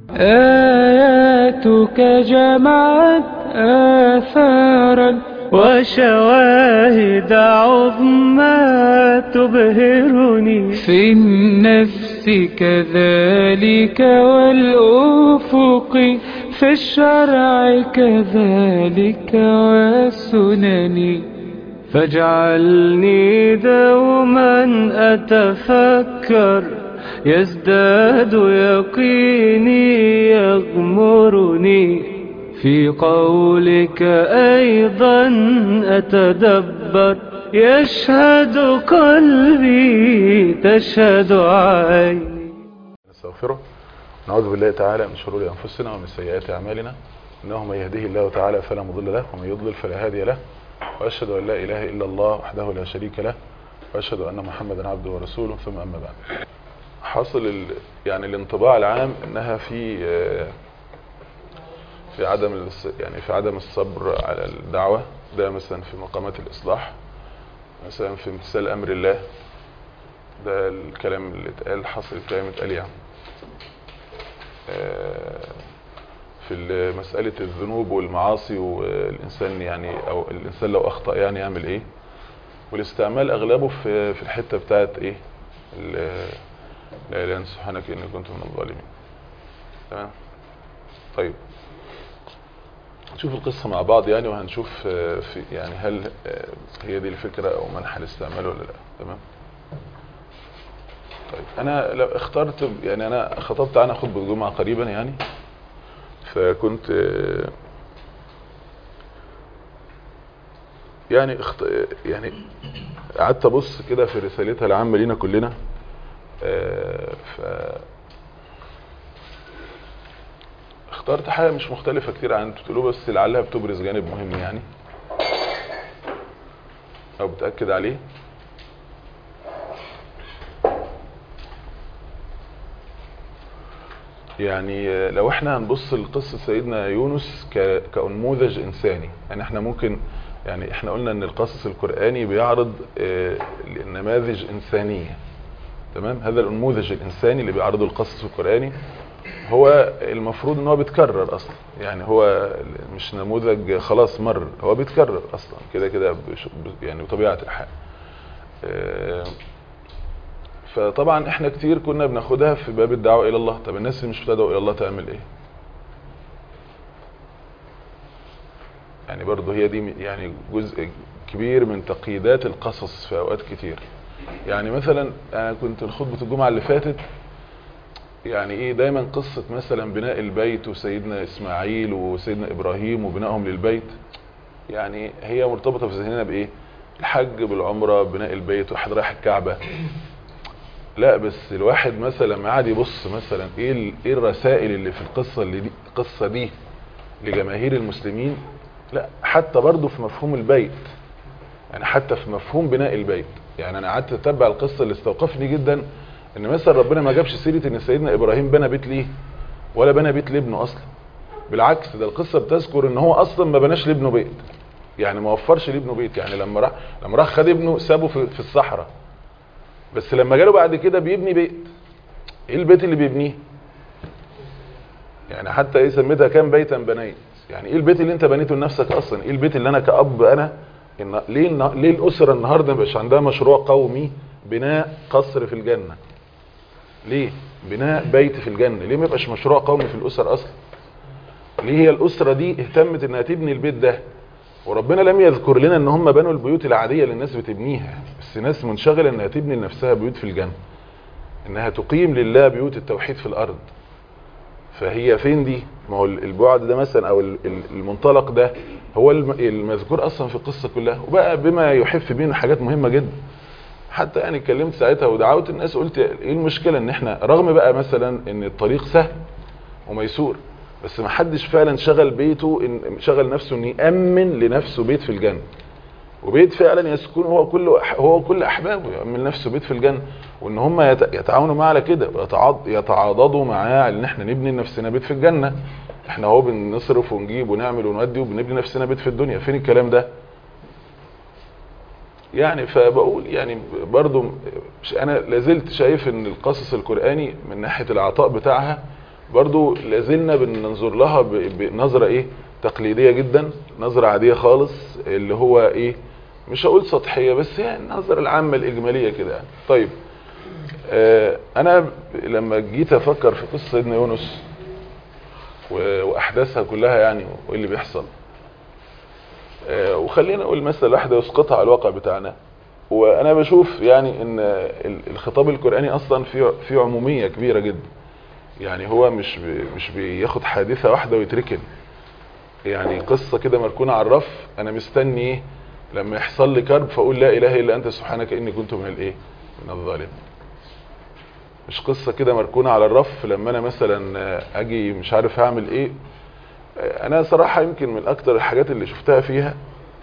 آياتك جمعت آثارا وشواهد عظمى تبهرني في النفس كذلك والأفق في الشرع كذلك والسنن فاجعلني دوما أتفكر يزداد يقيني يغمرني في قولك أيضا أتدبر يشهد قلبي تشهد عيني نستغفره نعوذ بالله تعالى من شرور أنفسنا ومن سيئات أعمالنا إنه من يهده الله تعالى فلا مضل له ومن يضلل فلا هادي له وأشهد أن لا إله إلا الله وحده لا شريك له وأشهد أن محمدا عبده ورسوله ثم أما بعد حاصل ال... يعني الانطباع العام انها في في عدم الس... يعني في عدم الصبر على الدعوة ده مثلا في مقامات الإصلاح مثلا في امتثال أمر الله ده الكلام اللي اتقال حصل الكلام اتقال يعني في مسألة الذنوب والمعاصي والإنسان يعني أو الإنسان لو أخطأ يعني يعمل إيه والاستعمال أغلبه في في الحتة بتاعت إيه لا اله سبحانك اني كنت من الظالمين تمام طيب نشوف القصة مع بعض يعني وهنشوف في يعني هل هي دي الفكرة او منحى الاستعمال ولا لا تمام طيب انا لو اخترت يعني انا خطبت عنها خطبة جمعة قريبا يعني فكنت يعني اخت... يعني قعدت ابص كده في رسالتها العامة لينا كلنا ف اخترت حاجة مش مختلفة كتير عن انتوا تقولوا بس لعلها بتبرز جانب مهم يعني او بتأكد عليه يعني لو احنا هنبص لقصة سيدنا يونس كنموذج انساني يعني احنا ممكن يعني احنا قلنا ان القصص القرآني بيعرض نماذج انسانية تمام هذا النموذج الانساني اللي بيعرضه القصص القرآني هو المفروض ان هو بيتكرر اصلا يعني هو مش نموذج خلاص مر هو بيتكرر اصلا كده كده يعني بطبيعة الحال فطبعا احنا كتير كنا بناخدها في باب الدعوة الى الله طب الناس اللي مش بتدعو الى الله تعمل ايه يعني برضه هي دي يعني جزء كبير من تقييدات القصص في اوقات كتير يعني مثلا انا كنت خطبة الجمعة اللي فاتت يعني ايه دايما قصة مثلا بناء البيت وسيدنا اسماعيل وسيدنا ابراهيم وبنائهم للبيت يعني هي مرتبطة في ذهننا بايه الحج بالعمرة بناء البيت واحد رايح الكعبة لا بس الواحد مثلا لما قاعد يبص مثلا ايه ايه الرسائل اللي في القصة اللي دي القصة دي لجماهير المسلمين لا حتى برضه في مفهوم البيت يعني حتى في مفهوم بناء البيت يعني انا قعدت اتبع القصة اللي استوقفني جدا ان مثلا ربنا ما جابش سيرة ان سيدنا ابراهيم بنى بيت ليه ولا بنى بيت لابنه اصلا بالعكس ده القصة بتذكر ان هو اصلا ما بناش لابنه بيت يعني ما وفرش لابنه بيت يعني لما راح لما راح خد ابنه سابه في, في الصحراء بس لما جاله بعد كده بيبني بيت ايه البيت اللي بيبنيه يعني حتى ايه سميتها كام بيتا بنيت يعني ايه البيت اللي انت بنيته لنفسك اصلا ايه البيت اللي انا كأب انا إن ليه النا... ليه الاسره النهارده مش عندها مشروع قومي بناء قصر في الجنه ليه بناء بيت في الجنه ليه ما يبقاش مشروع قومي في الاسر اصلا ليه هي الاسره دي اهتمت انها تبني البيت ده وربنا لم يذكر لنا ان هم بنوا البيوت العاديه اللي الناس بتبنيها بس ناس منشغله انها تبني لنفسها بيوت في الجنه انها تقيم لله بيوت التوحيد في الارض فهي فين دي ما هو البعد ده مثلا او المنطلق ده هو المذكور اصلا في القصة كلها وبقى بما يحف بينا حاجات مهمة جدا حتى يعني اتكلمت ساعتها ودعوت الناس قلت ايه المشكلة ان احنا رغم بقى مثلا ان الطريق سهل وميسور بس ما حدش فعلا شغل بيته إن شغل نفسه ان يأمن لنفسه بيت في الجنة وبيت فعلا يسكن هو كل هو كل احبابه يأمن نفسه بيت في الجنة وان هم يتعاونوا معاه على كده يتعاضدوا معاه ان احنا نبني لنفسنا بيت في الجنة احنا اهو بنصرف ونجيب ونعمل ونودي وبنبني نفسنا بيت في الدنيا فين الكلام ده يعني فبقول يعني برضو انا لازلت شايف ان القصص القرآني من ناحية العطاء بتاعها برضو لازلنا بننظر لها ب- بنظرة ايه تقليدية جدا نظرة عادية خالص اللي هو ايه مش هقول سطحية بس يعني النظرة العامة الإجمالية كده يعني طيب آه انا ب- لما جيت افكر في قصة سيدنا يونس و- واحداثها كلها يعني وايه اللي بيحصل آه وخلينا نقول مثلا واحدة يسقطها على الواقع بتاعنا وانا بشوف يعني ان ال- الخطاب القرآني اصلا فيه فيه عمومية كبيرة جدا يعني هو مش بي مش بياخد حادثة واحدة ويتركن يعني قصة كده مركونة على الرف انا مستني ايه لما يحصل لي كرب فاقول لا اله الا انت سبحانك اني كنت من الايه من الظالمين مش قصة كده مركونة على الرف لما انا مثلا آه، اجي مش عارف هعمل ايه آه، انا صراحة يمكن من اكتر الحاجات اللي شفتها فيها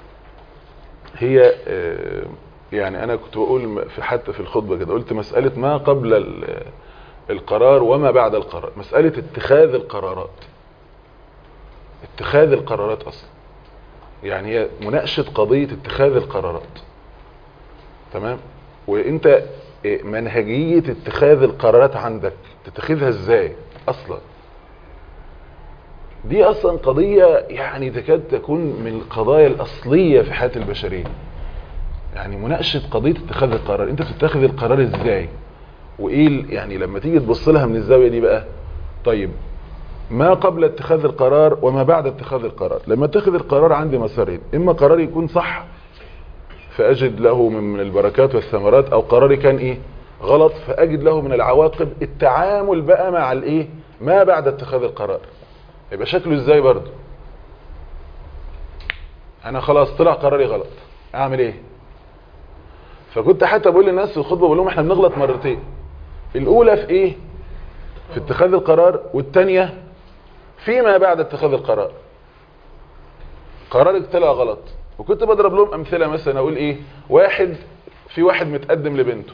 هي آه، يعني انا كنت بقول م- في حتى في الخطبة كده قلت مسألة ما قبل ال- القرار وما بعد القرار مسألة اتخاذ القرارات اتخاذ القرارات اصلا يعني هي مناقشة قضية اتخاذ القرارات تمام وانت إيه، منهجية اتخاذ القرارات عندك تتخذها ازاي اصلا دي اصلا قضية يعني تكاد تكون من القضايا الاصلية في حياة البشرية يعني مناقشة قضية اتخاذ القرار انت بتتخذ القرار ازاي وايه ال- يعني لما تيجي تبص لها من الزاوية دي بقى طيب ما قبل اتخاذ القرار وما بعد اتخاذ القرار لما اتخذ القرار عندي مسارين اما قرار يكون صح فاجد له من من البركات والثمرات او قراري كان ايه غلط فاجد له من العواقب التعامل بقى مع الايه ما بعد اتخاذ القرار يبقى شكله ازاي برضه انا خلاص طلع قراري غلط اعمل ايه فكنت حتى بقول للناس في الخطبه بقول لهم احنا بنغلط مرتين الاولى في ايه في اتخاذ القرار والثانيه فيما بعد اتخاذ القرار قرارك طلع غلط وكنت بضرب لهم امثله مثلا اقول ايه واحد في واحد متقدم لبنته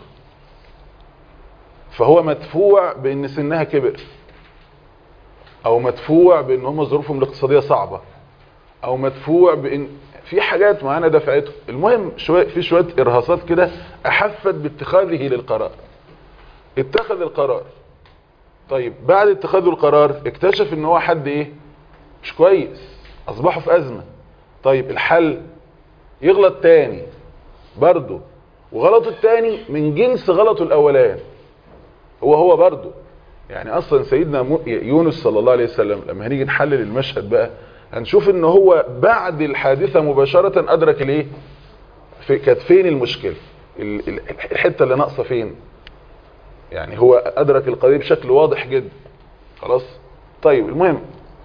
فهو مدفوع بان سنها كبر او مدفوع بان هم ظروفهم الاقتصاديه صعبه او مدفوع بان في حاجات معانا دفعته المهم شويه في شويه ارهاصات كده احفت باتخاذه للقرار اتخذ القرار طيب بعد اتخاذه القرار اكتشف ان هو حد ايه مش كويس اصبحوا في ازمه طيب الحل يغلط تاني برضه وغلطه التاني من جنس غلطه الاولاني هو هو برضه يعني اصلا سيدنا مو- يونس صلى الله عليه وسلم لما هنيجي نحلل المشهد بقى هنشوف ان هو بعد الحادثه مباشره ادرك الايه في كانت فين المشكله ال- ال- الحته اللي ناقصه فين يعني هو ادرك القضيه بشكل واضح جدا خلاص طيب المهم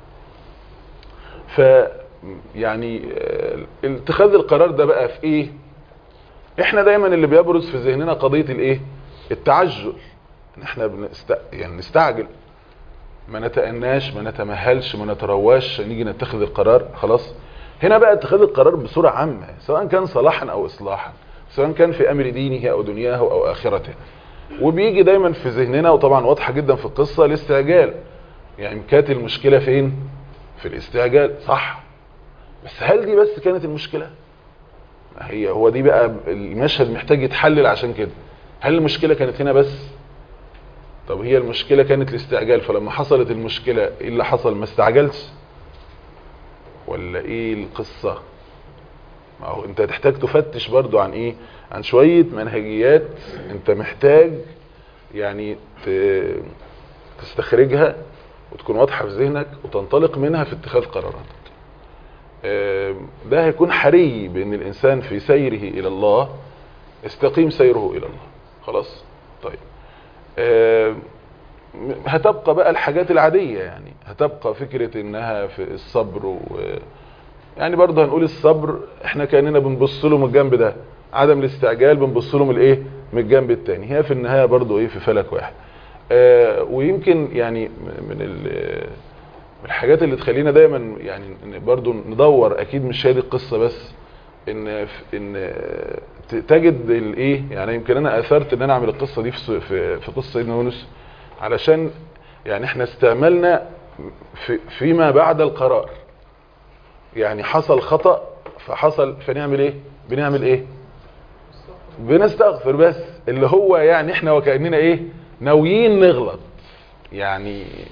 ف يعني آه، اتخاذ القرار ده بقى في ايه احنا دايما اللي بيبرز في ذهننا قضيه الايه التعجل ان احنا بنست... يعني نستعجل ما نتأناش ما نتمهلش ما نترواش نيجي نتخذ القرار خلاص هنا بقى اتخاذ القرار بصورة عامة سواء كان صلاحا او اصلاحا سواء كان في امر دينه او دنياه او اخرته وبيجي دايما في ذهننا وطبعا واضحة جدا في القصة الاستعجال يعني كانت المشكلة فين في الاستعجال صح بس هل دي بس كانت المشكلة ما هي هو دي بقى المشهد محتاج يتحلل عشان كده هل المشكلة كانت هنا بس طب هي المشكلة كانت الاستعجال فلما حصلت المشكلة ايه اللي حصل ما استعجلش ولا ايه القصة ما هو انت تحتاج تفتش برضو عن ايه عن شوية منهجيات انت محتاج يعني ت- تستخرجها وتكون واضحة في ذهنك وتنطلق منها في اتخاذ قراراتك آم، ده هيكون حري بان الانسان في سيره الى الله يستقيم سيره الى الله خلاص طيب آم، هتبقى بقى الحاجات العادية يعني هتبقى فكرة انها في الصبر و يعني برضه هنقول الصبر احنا كاننا بنبص له من الجنب ده عدم الاستعجال بنبص له من الايه من الجنب التاني هي في النهاية برضه ايه في فلك واحد آه ويمكن يعني من ال- من الحاجات اللي تخلينا دايما يعني إن برضه ندور اكيد مش هي دي القصة بس ان ان ت- تجد الايه يعني يمكن انا اثرت ان انا اعمل القصة دي في س- في, في قصة سيدنا يونس علشان يعني احنا استعملنا في فيما بعد القرار يعني حصل خطأ فحصل فنعمل ايه بنعمل ايه بنستغفر بس اللي هو يعني احنا وكأننا ايه ناويين نغلط يعني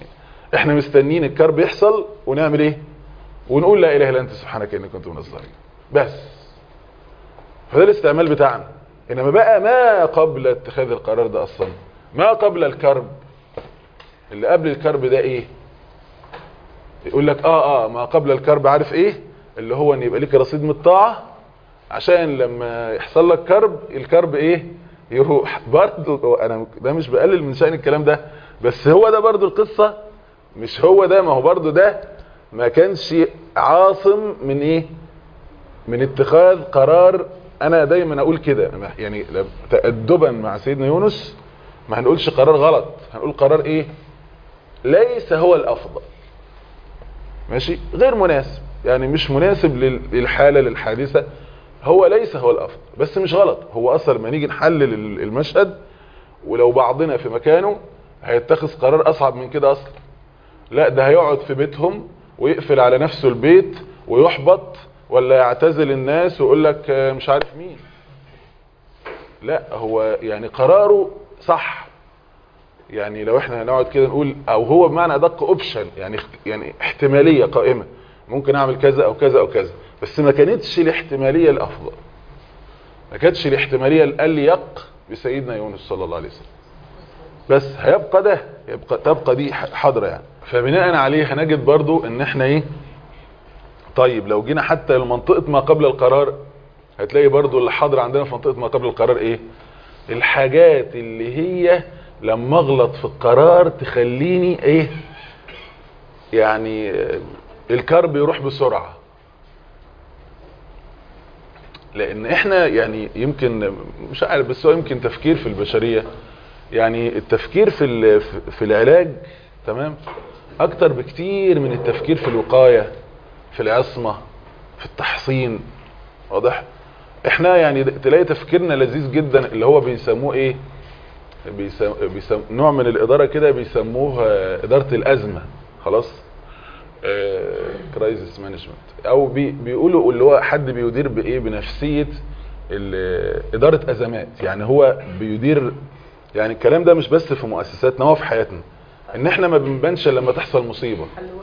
احنا مستنيين الكرب يحصل ونعمل ايه ونقول لا اله الا انت سبحانك اني كنت من الظالمين بس فده الاستعمال بتاعنا انما بقى ما قبل اتخاذ القرار ده اصلا ما قبل الكرب اللي قبل الكرب ده ايه يقول لك اه اه ما قبل الكرب عارف ايه اللي هو ان يبقى ليك رصيد من الطاعه عشان لما يحصل لك كرب الكرب ايه يروح برضه انا ده مش بقلل من شأن الكلام ده بس هو ده برضه القصه مش هو ده ما هو برضه ده ما كانش عاصم من ايه من اتخاذ قرار انا دايما اقول كده يعني تأدبا مع سيدنا يونس ما هنقولش قرار غلط هنقول قرار ايه ليس هو الافضل ماشي غير مناسب يعني مش مناسب للحالة للحادثة هو ليس هو الافضل بس مش غلط هو اصلا ما نيجي نحلل المشهد ولو بعضنا في مكانه هيتخذ قرار اصعب من كده اصلا لا ده هيقعد في بيتهم ويقفل على نفسه البيت ويحبط ولا يعتزل الناس ويقول لك مش عارف مين لا هو يعني قراره صح يعني لو احنا هنقعد كده نقول او هو بمعنى ادق اوبشن يعني يعني احتماليه قائمه ممكن اعمل كذا او كذا او كذا بس ما كانتش الاحتماليه الافضل ما كانتش الاحتماليه الاليق بسيدنا يونس صلى الله عليه وسلم بس هيبقى ده يبقى تبقى دي حاضره يعني فبناء عليه هنجد برضو ان احنا ايه طيب لو جينا حتى لمنطقه ما قبل القرار هتلاقي برضو اللي حاضر عندنا في منطقه ما قبل القرار ايه الحاجات اللي هي لما اغلط في القرار تخليني ايه يعني الكرب يروح بسرعة لان احنا يعني يمكن مش عارف بس هو يمكن تفكير في البشرية يعني التفكير في في العلاج تمام اكتر بكتير من التفكير في الوقاية في العصمة في التحصين واضح احنا يعني تلاقي تفكيرنا لذيذ جدا اللي هو بيسموه ايه بيسم... بيسم... نوع من الاداره كده بيسموه اداره الازمه خلاص كرايزس مانجمنت او بي... بيقولوا اللي هو حد بيدير بايه بنفسيه ال... اداره ازمات يعني هو بيدير يعني الكلام ده مش بس في مؤسساتنا هو في حياتنا ان احنا ما بنبانش لما تحصل مصيبه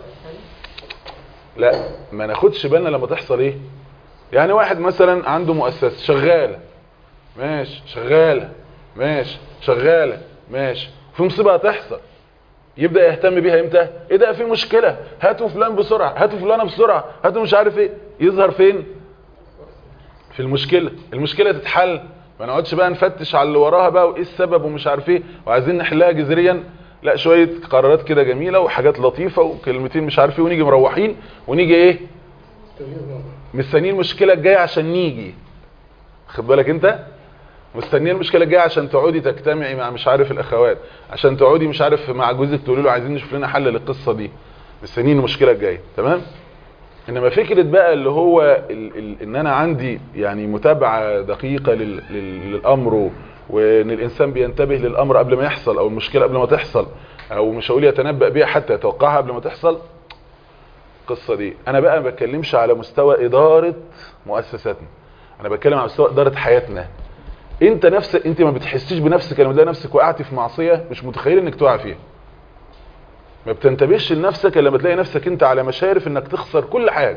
لا ما ناخدش بالنا لما تحصل ايه يعني واحد مثلا عنده مؤسسه شغاله ماشي شغاله ماشي شغالة ماشي في مصيبة هتحصل يبدأ يهتم بيها امتى ايه ده في مشكلة هاتوا فلان بسرعة هاتوا فلانة بسرعة هاتوا مش عارف ايه يظهر فين في المشكلة المشكلة تتحل ما نقعدش بقى نفتش على اللي وراها بقى وايه السبب ومش عارف ايه وعايزين نحلها جذريا لا شوية قرارات كده جميلة وحاجات لطيفة وكلمتين مش عارف ايه ونيجي مروحين ونيجي ايه مستنيين المشكلة الجاية عشان نيجي خد بالك انت مستنيه المشكله الجايه عشان تقعدي تجتمعي مع مش عارف الاخوات عشان تقعدي مش عارف مع جوزك تقولي له عايزين نشوف لنا حل للقصه دي مستنيين المشكله الجايه تمام انما فكره بقى اللي هو ال ال ان انا عندي يعني متابعه دقيقه لل لل للامر وان الانسان بينتبه للامر قبل ما يحصل او المشكله قبل ما تحصل او مش هقول يتنبأ بيها حتى يتوقعها قبل ما تحصل القصه دي انا بقى ما بتكلمش على مستوى اداره مؤسساتنا انا بتكلم على مستوى اداره حياتنا انت نفسك انت ما بتحسيش بنفسك لما تلاقي نفسك وقعت في معصيه مش متخيل انك تقع فيها ما بتنتبهش لنفسك لما تلاقي نفسك انت على مشارف انك تخسر كل حاجه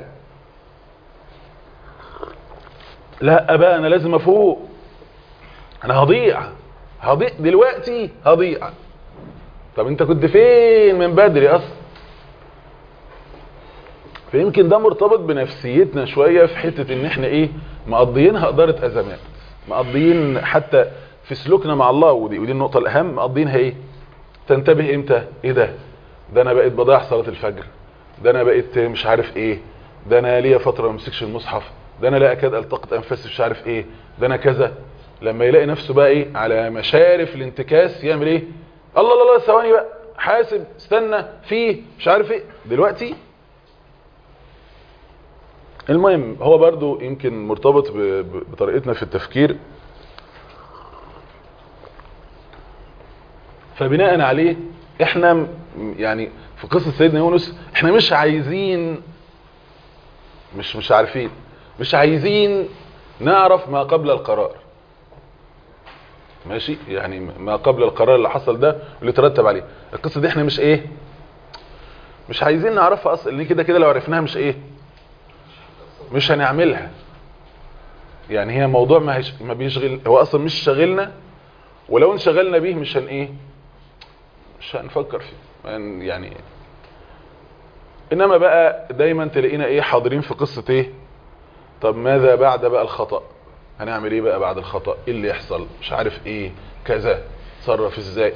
لا بقى انا لازم افوق انا هضيع هضيع دلوقتي هضيع طب انت كنت فين من بدري اصلا فيمكن ده مرتبط بنفسيتنا شويه في حته ان احنا ايه مقضيينها اداره ازمات مقضيين حتى في سلوكنا مع الله ودي, ودي النقطة الأهم مقضينها إيه تنتبه إمتى إيه ده ده أنا بقيت بضيع صلاة الفجر ده أنا بقيت مش عارف إيه ده أنا ليا فترة ما مسكش المصحف ده أنا لا أكاد ألتقط أنفاسي مش عارف إيه ده أنا كذا لما يلاقي نفسه بقى إيه على مشارف الانتكاس يعمل إيه الله الله الله ثواني بقى حاسب استنى فيه مش عارف إيه دلوقتي المهم هو برضو يمكن مرتبط بطريقتنا في التفكير فبناء عليه احنا يعني في قصة سيدنا يونس احنا مش عايزين مش مش عارفين مش عايزين نعرف ما قبل القرار ماشي يعني ما قبل القرار اللي حصل ده واللي ترتب عليه القصة دي احنا مش ايه مش عايزين نعرفها اصلا لان كده كده لو عرفناها مش ايه مش هنعملها يعني هي موضوع ما, هيش ما بيشغل هو اصلا مش شاغلنا ولو انشغلنا بيه مش هن ايه مش هنفكر فيه يعني انما بقى دايما تلاقينا ايه حاضرين في قصة ايه طب ماذا بعد بقى الخطأ هنعمل ايه بقى بعد الخطأ ايه اللي يحصل مش عارف ايه كذا تصرف ازاي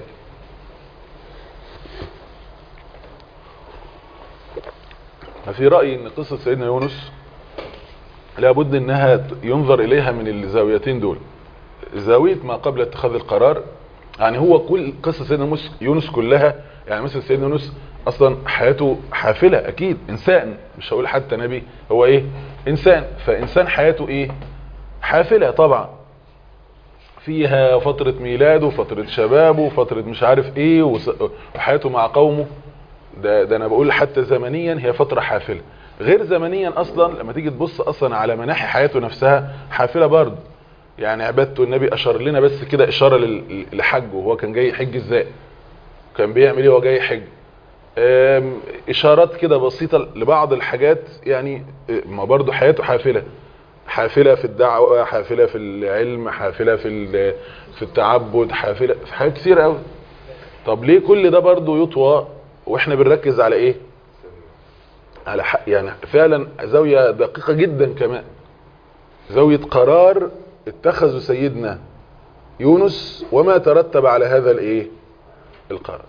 ففي رأيي ان قصة سيدنا يونس لابد انها ينظر اليها من الزاويتين دول زاوية ما قبل اتخاذ القرار يعني هو كل قصة سيدنا يونس كلها يعني مثلا سيدنا يونس اصلا حياته حافلة اكيد انسان مش هقول حتى نبي هو ايه انسان فانسان حياته ايه حافلة طبعا فيها فترة ميلاده فترة شبابه فترة مش عارف ايه وحياته مع قومه ده, ده انا بقول حتى زمنيا هي فترة حافلة غير زمنيا اصلا لما تيجي تبص اصلا على مناحي حياته نفسها حافلة برضه يعني عبادته النبي اشار لنا بس كده اشارة لحجه هو كان جاي يحج ازاي كان بيعمل ايه وهو جاي يحج اشارات كده بسيطة لبعض الحاجات يعني ما برضه حياته حافلة حافلة في الدعوة حافلة في العلم حافلة في في التعبد حافلة في حاجات كتير قوي طب ليه كل ده برضه يطوى واحنا بنركز على ايه على حق يعني فعلا زاوية دقيقة جدا كمان زاوية قرار اتخذوا سيدنا يونس وما ترتب على هذا الايه القرار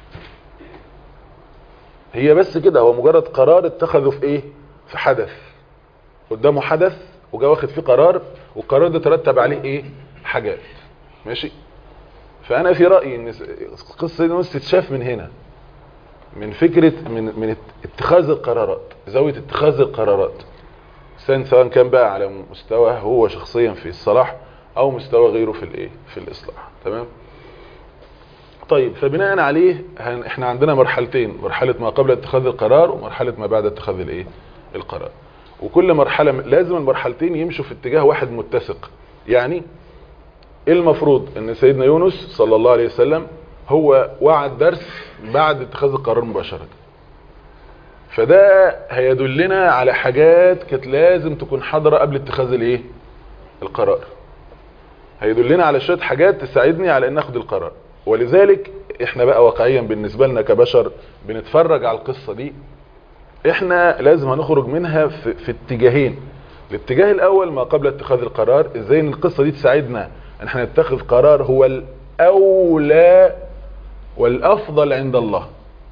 هي بس كده هو مجرد قرار اتخذه في ايه في حدث قدامه حدث وجا واخد فيه قرار والقرار ده ترتب عليه ايه حاجات ماشي فانا في رايي ان قصه يونس تتشاف من هنا من فكره من من اتخاذ القرارات زاويه اتخاذ القرارات سواء كان بقى على مستوى هو شخصيا في الصلاح او مستوى غيره في الايه في الاصلاح تمام طيب فبناء عليه احنا عندنا مرحلتين مرحله ما قبل اتخاذ القرار ومرحله ما بعد اتخاذ الايه القرار وكل مرحله لازم المرحلتين يمشوا في اتجاه واحد متسق يعني المفروض ان سيدنا يونس صلى الله عليه وسلم هو وعد درس بعد اتخاذ القرار مباشره فده هيدلنا على حاجات كانت لازم تكون حاضره قبل اتخاذ الايه القرار هيدلنا على شويه حاجات تساعدني على ان اخد القرار ولذلك احنا بقى واقعيا بالنسبه لنا كبشر بنتفرج على القصه دي احنا لازم هنخرج منها في, في اتجاهين الاتجاه الاول ما قبل اتخاذ القرار ازاي ان القصه دي تساعدنا ان احنا نتخذ قرار هو الاولى والافضل عند الله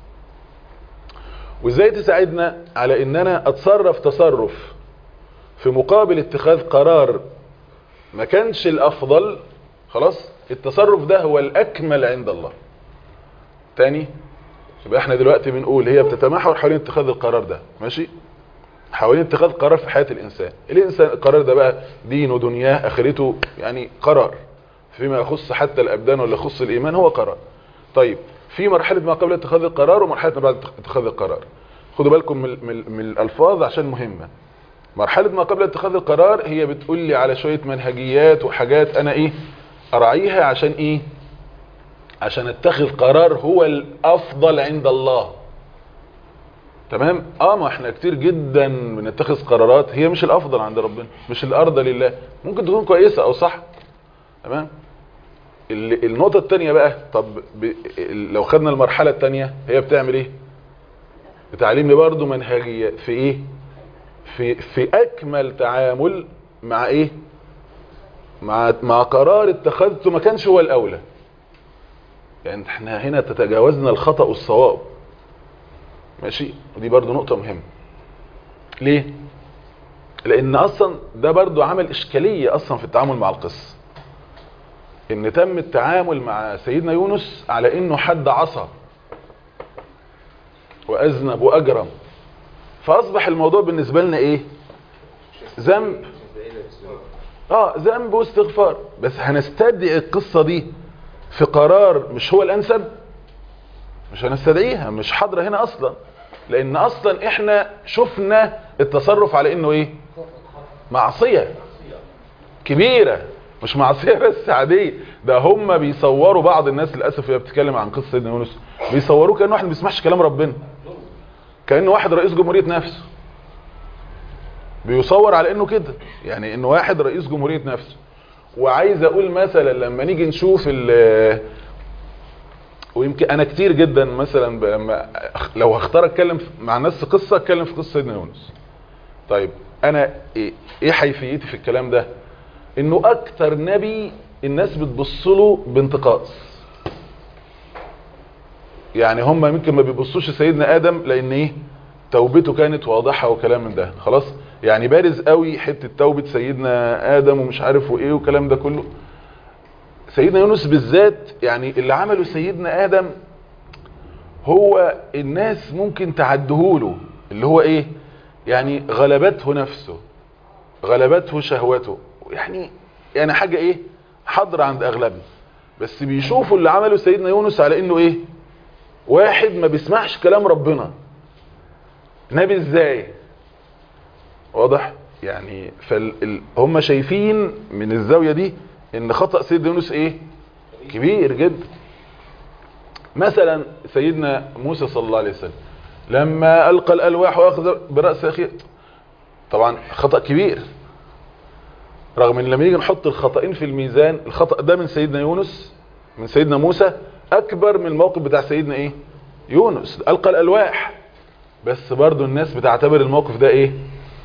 وازاي تساعدنا على ان انا اتصرف تصرف في مقابل اتخاذ قرار ما كانش الافضل خلاص التصرف ده هو الاكمل عند الله تاني يبقى احنا دلوقتي بنقول هي بتتمحور حوالين اتخاذ القرار ده ماشي حوالين اتخاذ قرار في حياة الانسان الانسان القرار ده بقى دينه دنياه اخرته يعني قرار فيما يخص حتى الابدان ولا يخص الايمان هو قرار طيب في مرحلة ما قبل اتخاذ القرار ومرحلة ما بعد اتخاذ القرار خدوا بالكم من, من, من الالفاظ عشان مهمة مرحلة ما قبل اتخاذ القرار هي بتقول لي على شوية منهجيات وحاجات انا ايه اراعيها عشان ايه عشان اتخذ قرار هو الافضل عند الله تمام اه ما احنا كتير جدا بنتخذ قرارات هي مش الافضل عند ربنا مش الارض لله ممكن تكون كويسة او صح تمام النقطة التانية بقى طب ب... لو خدنا المرحلة التانية هي بتعمل ايه بتعليم لي برضه منهجية في ايه في في اكمل تعامل مع ايه مع مع قرار اتخذته ما كانش هو الاولى يعني احنا هنا تتجاوزنا الخطأ والصواب ماشي ودي برضو نقطة مهمة ليه لان اصلا ده برضو عمل اشكالية اصلا في التعامل مع القصة ان تم التعامل مع سيدنا يونس على انه حد عصى واذنب واجرم فاصبح الموضوع بالنسبة لنا ايه ذنب اه ذنب واستغفار بس هنستدعي القصة دي في قرار مش هو الانسب مش هنستدعيها مش حاضرة هنا اصلا لان اصلا احنا شفنا التصرف على انه ايه معصية كبيرة مش معصية بس عادية ده هم بيصوروا بعض الناس للأسف وهي بتتكلم عن قصة سيدنا يونس بيصوروه كأنه واحد ما بيسمعش كلام ربنا كانه واحد رئيس جمهوريه نفسه بيصور على انه كده يعني انه واحد رئيس جمهوريه نفسه وعايز اقول مثلا لما نيجي نشوف ال ويمكن انا كتير جدا مثلا ب- لما أخ- لو هختار اتكلم في- مع نفس قصه اتكلم في قصه سيدنا يونس طيب انا ايه إيه حيثيتي في الكلام ده انه اكتر نبي الناس بتبص له بانتقاص يعني هم يمكن ما بيبصوش لسيدنا ادم لان ايه توبته كانت واضحه وكلام من ده خلاص يعني بارز قوي حته توبه سيدنا ادم ومش عارف وايه والكلام ده كله سيدنا يونس بالذات يعني اللي عمله سيدنا ادم هو الناس ممكن تعدهوله اللي هو ايه يعني غلبته نفسه غلبته شهوته يعني يعني حاجة ايه حضر عند اغلبنا بس بيشوفوا اللي عمله سيدنا يونس على انه ايه واحد ما بيسمعش كلام ربنا نبي ازاي واضح يعني فهم شايفين من الزاوية دي ان خطأ سيدنا يونس ايه كبير جدا مثلا سيدنا موسى صلى الله عليه وسلم لما ألقى الألواح وأخذ برأس أخيه طبعا خطأ كبير رغم ان لما يجي نحط الخطأين في الميزان الخطأ ده من سيدنا يونس من سيدنا موسى أكبر من الموقف بتاع سيدنا إيه يونس ألقى الألواح بس برضو الناس بتعتبر الموقف ده إيه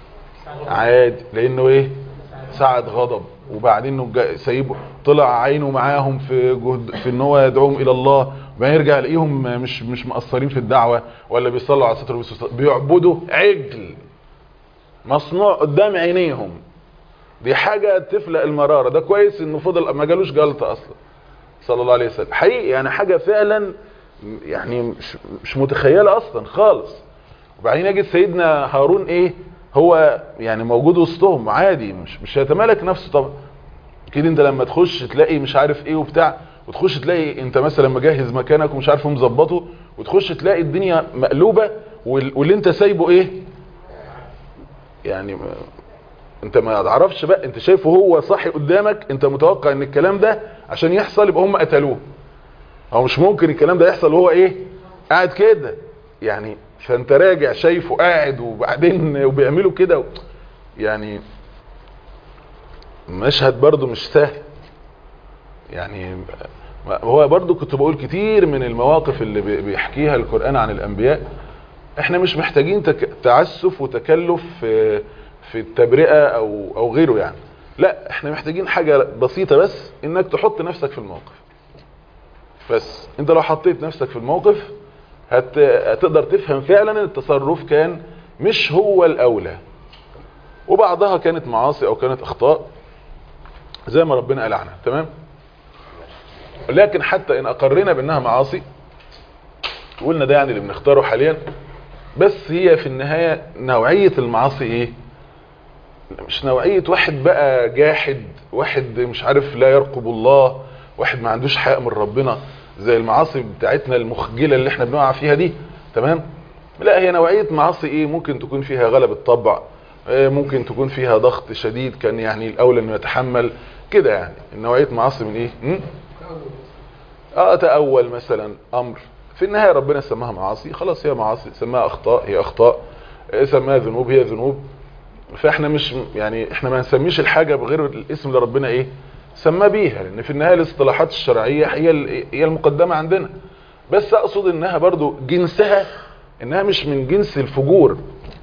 عادي لأنه إيه ساعة غضب وبعدين انه جا- سايبه طلع عينه معاهم في جهد في ان هو يدعوهم الى الله وبعدين يرجع يلاقيهم مش مش مقصرين في الدعوه ولا بيصلوا على ستر وبيصلوا- بيعبدوا عجل مصنوع قدام عينيهم دي حاجه تفلق المراره ده كويس انه فضل ما جالوش جلطه اصلا صلى الله عليه وسلم حقيقي يعني حاجه فعلا يعني مش مش متخيله اصلا خالص وبعدين يجد سيدنا هارون ايه هو يعني موجود وسطهم عادي مش مش هيتمالك نفسه طبعا كده انت لما تخش تلاقي مش عارف ايه وبتاع وتخش تلاقي انت مثلا مجهز مكانك ومش عارف مظبطه وتخش تلاقي الدنيا مقلوبه وال- واللي انت سايبه ايه يعني ما انت ما تعرفش بقى انت شايفه هو صاحي قدامك انت متوقع ان الكلام ده عشان يحصل يبقى هم قتلوه هو مش ممكن الكلام ده يحصل وهو ايه قاعد كده يعني فانت راجع شايفه قاعد وبعدين وبيعملوا كده و... يعني مشهد برضو مش سهل يعني ما- هو برضو كنت بقول كتير من المواقف اللي بي- بيحكيها القرآن عن الأنبياء احنا مش محتاجين تك... تعسف وتكلف في في التبرئة او او غيره يعني لا احنا محتاجين حاجة بسيطة بس انك تحط نفسك في الموقف بس انت لو حطيت نفسك في الموقف هت... هتقدر تفهم فعلا ان التصرف كان مش هو الاولى وبعضها كانت معاصي او كانت اخطاء زي ما ربنا قال عنها تمام لكن حتى ان اقرنا بانها معاصي قلنا ده يعني اللي بنختاره حاليا بس هي في النهاية نوعية المعاصي ايه مش نوعية واحد بقى جاحد واحد مش عارف لا يرقب الله واحد ما عندوش حق من ربنا زي المعاصي بتاعتنا المخجلة اللي احنا بنقع فيها دي تمام لا هي نوعية معاصي ايه ممكن تكون فيها غلبة طبع آه، ممكن تكون فيها ضغط شديد كان يعني الاولى انه يتحمل كده يعني نوعية معاصي من ايه م? اه تأول مثلا امر في النهاية ربنا سماها معاصي خلاص هي معاصي سماها اخطاء هي اخطاء آه، سماها ذنوب هي ذنوب فاحنا مش يعني احنا ما نسميش الحاجة بغير الاسم اللي ربنا ايه سمى بيها لان في النهاية الاصطلاحات الشرعية هي ال- هي المقدمة عندنا بس اقصد انها برضو جنسها انها مش من جنس الفجور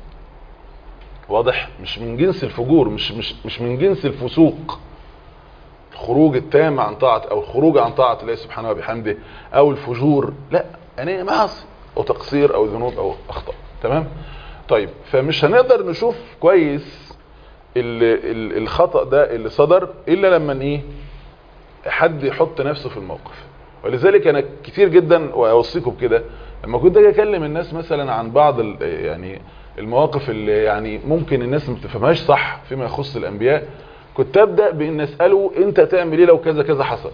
واضح مش من جنس الفجور مش مش مش من جنس الفسوق الخروج التام عن طاعة او الخروج عن طاعة الله سبحانه وبحمده او الفجور لا يعني معاصي او تقصير او ذنوب او اخطاء تمام طيب فمش هنقدر نشوف كويس ال ال الخطأ ده اللي صدر الا لما ايه حد يحط نفسه في الموقف ولذلك انا كتير جدا واوصيكم بكده لما كنت اجي اكلم الناس مثلا عن بعض ال- يعني المواقف اللي يعني ممكن الناس ما بتفهمهاش صح فيما يخص الانبياء كنت ابدا بان اساله انت تعمل ايه لو كذا كذا حصل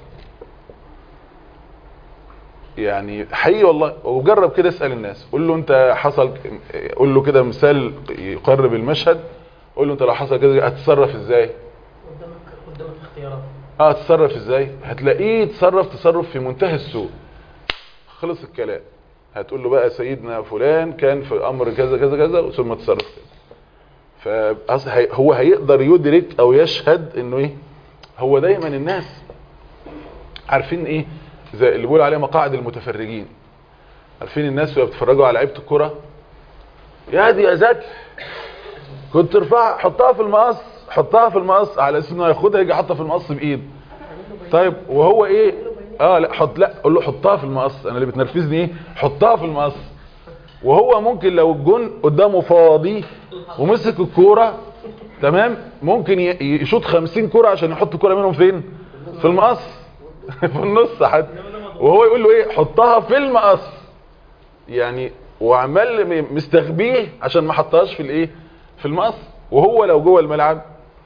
يعني حقيقي والله وجرب كده اسال الناس قول له انت حصل قول له كده مثال يقرب المشهد قول له انت لو حصل كذا هتتصرف ازاي قدامك قدامك اختيارات اه تتصرف ازاي هتلاقيه يتصرف تصرف في منتهى السوء خلص الكلام هتقول له بقى سيدنا فلان كان في امر كذا كذا كذا ثم تصرف كذا فهو هيقدر يدرك او يشهد انه ايه هو دايما الناس عارفين ايه زي اللي بيقول عليه مقاعد المتفرجين عارفين الناس وهي بتتفرجوا على لعيبه الكوره يا دي يا زكي كنت ترفعها حطها في المقص حطها في المقص على اساس انه ياخدها يجي حاطها في المقص بايد طيب وهو ايه اه لا حط لا قول له حطها في المقص انا اللي بتنرفزني ايه حطها في المقص وهو ممكن لو الجون قدامه فاضي ومسك الكوره تمام ممكن ي- يشوط 50 كوره عشان يحط الكوره منهم فين في المقص في النص حتى وهو يقول له ايه حطها في المقص يعني وعمال م- مستخبيه عشان ما حطهاش في الايه في المقص وهو لو جوه الملعب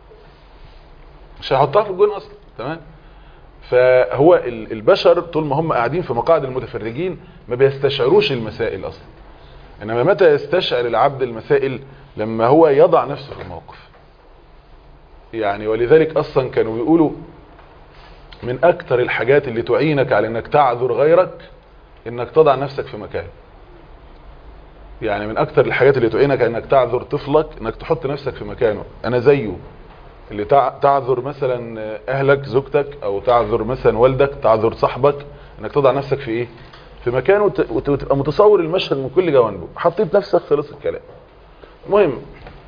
مش هيحطها في الجون اصلا تمام فهو ال- البشر طول ما هم قاعدين في مقاعد المتفرجين ما بيستشعروش المسائل اصلا انما متى يستشعر العبد المسائل لما هو يضع نفسه في الموقف يعني ولذلك اصلا كانوا بيقولوا من اكتر الحاجات اللي تعينك على انك تعذر غيرك انك تضع نفسك في مكانه يعني من اكتر الحاجات اللي تعينك على انك تعذر طفلك انك تحط نفسك في مكانه انا زيه اللي تع- تعذر مثلا اهلك زوجتك او تعذر مثلا والدك تعذر صاحبك انك تضع نفسك في ايه في مكانه وت- وت- وتبقى متصور المشهد من كل جوانبه حطيت نفسك خلص الكلام المهم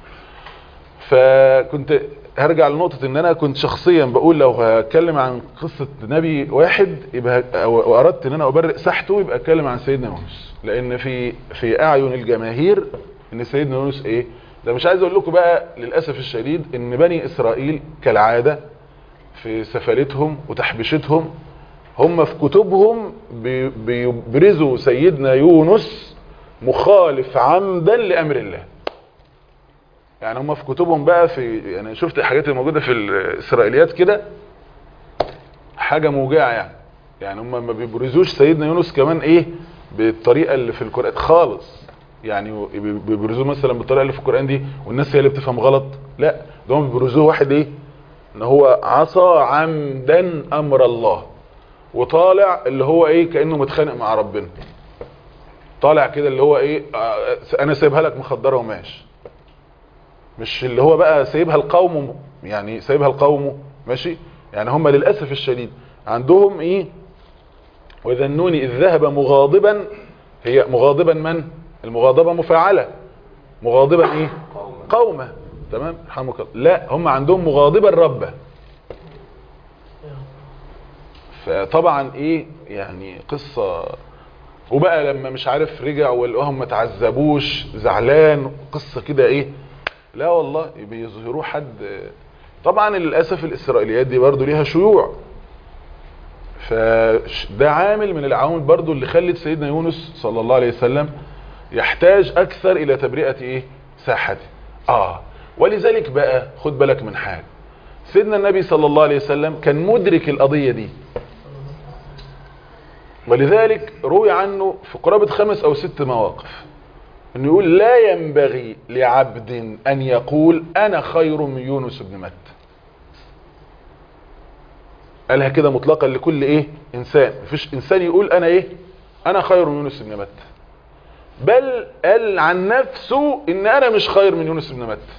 فكنت هرجع لنقطة ان انا كنت شخصيا بقول لو هتكلم عن قصة نبي واحد يبقى ه- أو- واردت ان انا ابرئ ساحته يبقى اتكلم عن سيدنا يونس لان في في اعين الجماهير ان سيدنا يونس ايه ده مش عايز اقول لكم بقى للاسف الشديد ان بني اسرائيل كالعادة في سفالتهم وتحبيشتهم هم في كتبهم بي- بيبرزوا سيدنا يونس مخالف عمدا لامر الله يعني هم في كتبهم بقى في يعني شفت الحاجات الموجوده في الاسرائيليات كده حاجه موجعه يعني يعني هم ما بيبرزوش سيدنا يونس كمان ايه بالطريقه اللي في القران خالص يعني بيبرزوه مثلا بالطريقه اللي في القران دي والناس هي اللي بتفهم غلط لا ده هم بيبرزوه واحد ايه ان هو عصى عمدا امر الله وطالع اللي هو ايه كانه متخانق مع ربنا طالع كده اللي هو ايه آه، انا سايبها لك مخدره وماشي مش اللي هو بقى سايبها القوم يعني سايبها القوم ماشي يعني هم للاسف الشديد عندهم ايه وذنوني اذ ذهب مغاضبا هي مغاضبا من المغاضبه مفاعله مغاضبا ايه قومه تمام رحمك الله لا هم عندهم مغاضبا ربه فطبعا ايه يعني قصه وبقى لما مش عارف رجع ولقاهم ما تعذبوش زعلان قصه كده ايه لا والله بيظهروه حد طبعا للاسف الاسرائيليات دي برضو ليها شيوع فده عامل من العوامل برضو اللي خلت سيدنا يونس صلى الله عليه وسلم يحتاج اكثر الى تبرئة ايه ساحته اه ولذلك بقى خد بالك من حاجة سيدنا النبي صلى الله عليه وسلم كان مدرك القضية دي ولذلك روي عنه في قرابة خمس او ست مواقف انه يقول لا ينبغي لعبد ان يقول انا خير من يونس بن متى قالها كده مطلقا لكل ايه انسان مفيش انسان يقول انا ايه انا خير من يونس بن متى بل قال عن نفسه ان انا مش خير من يونس بن متى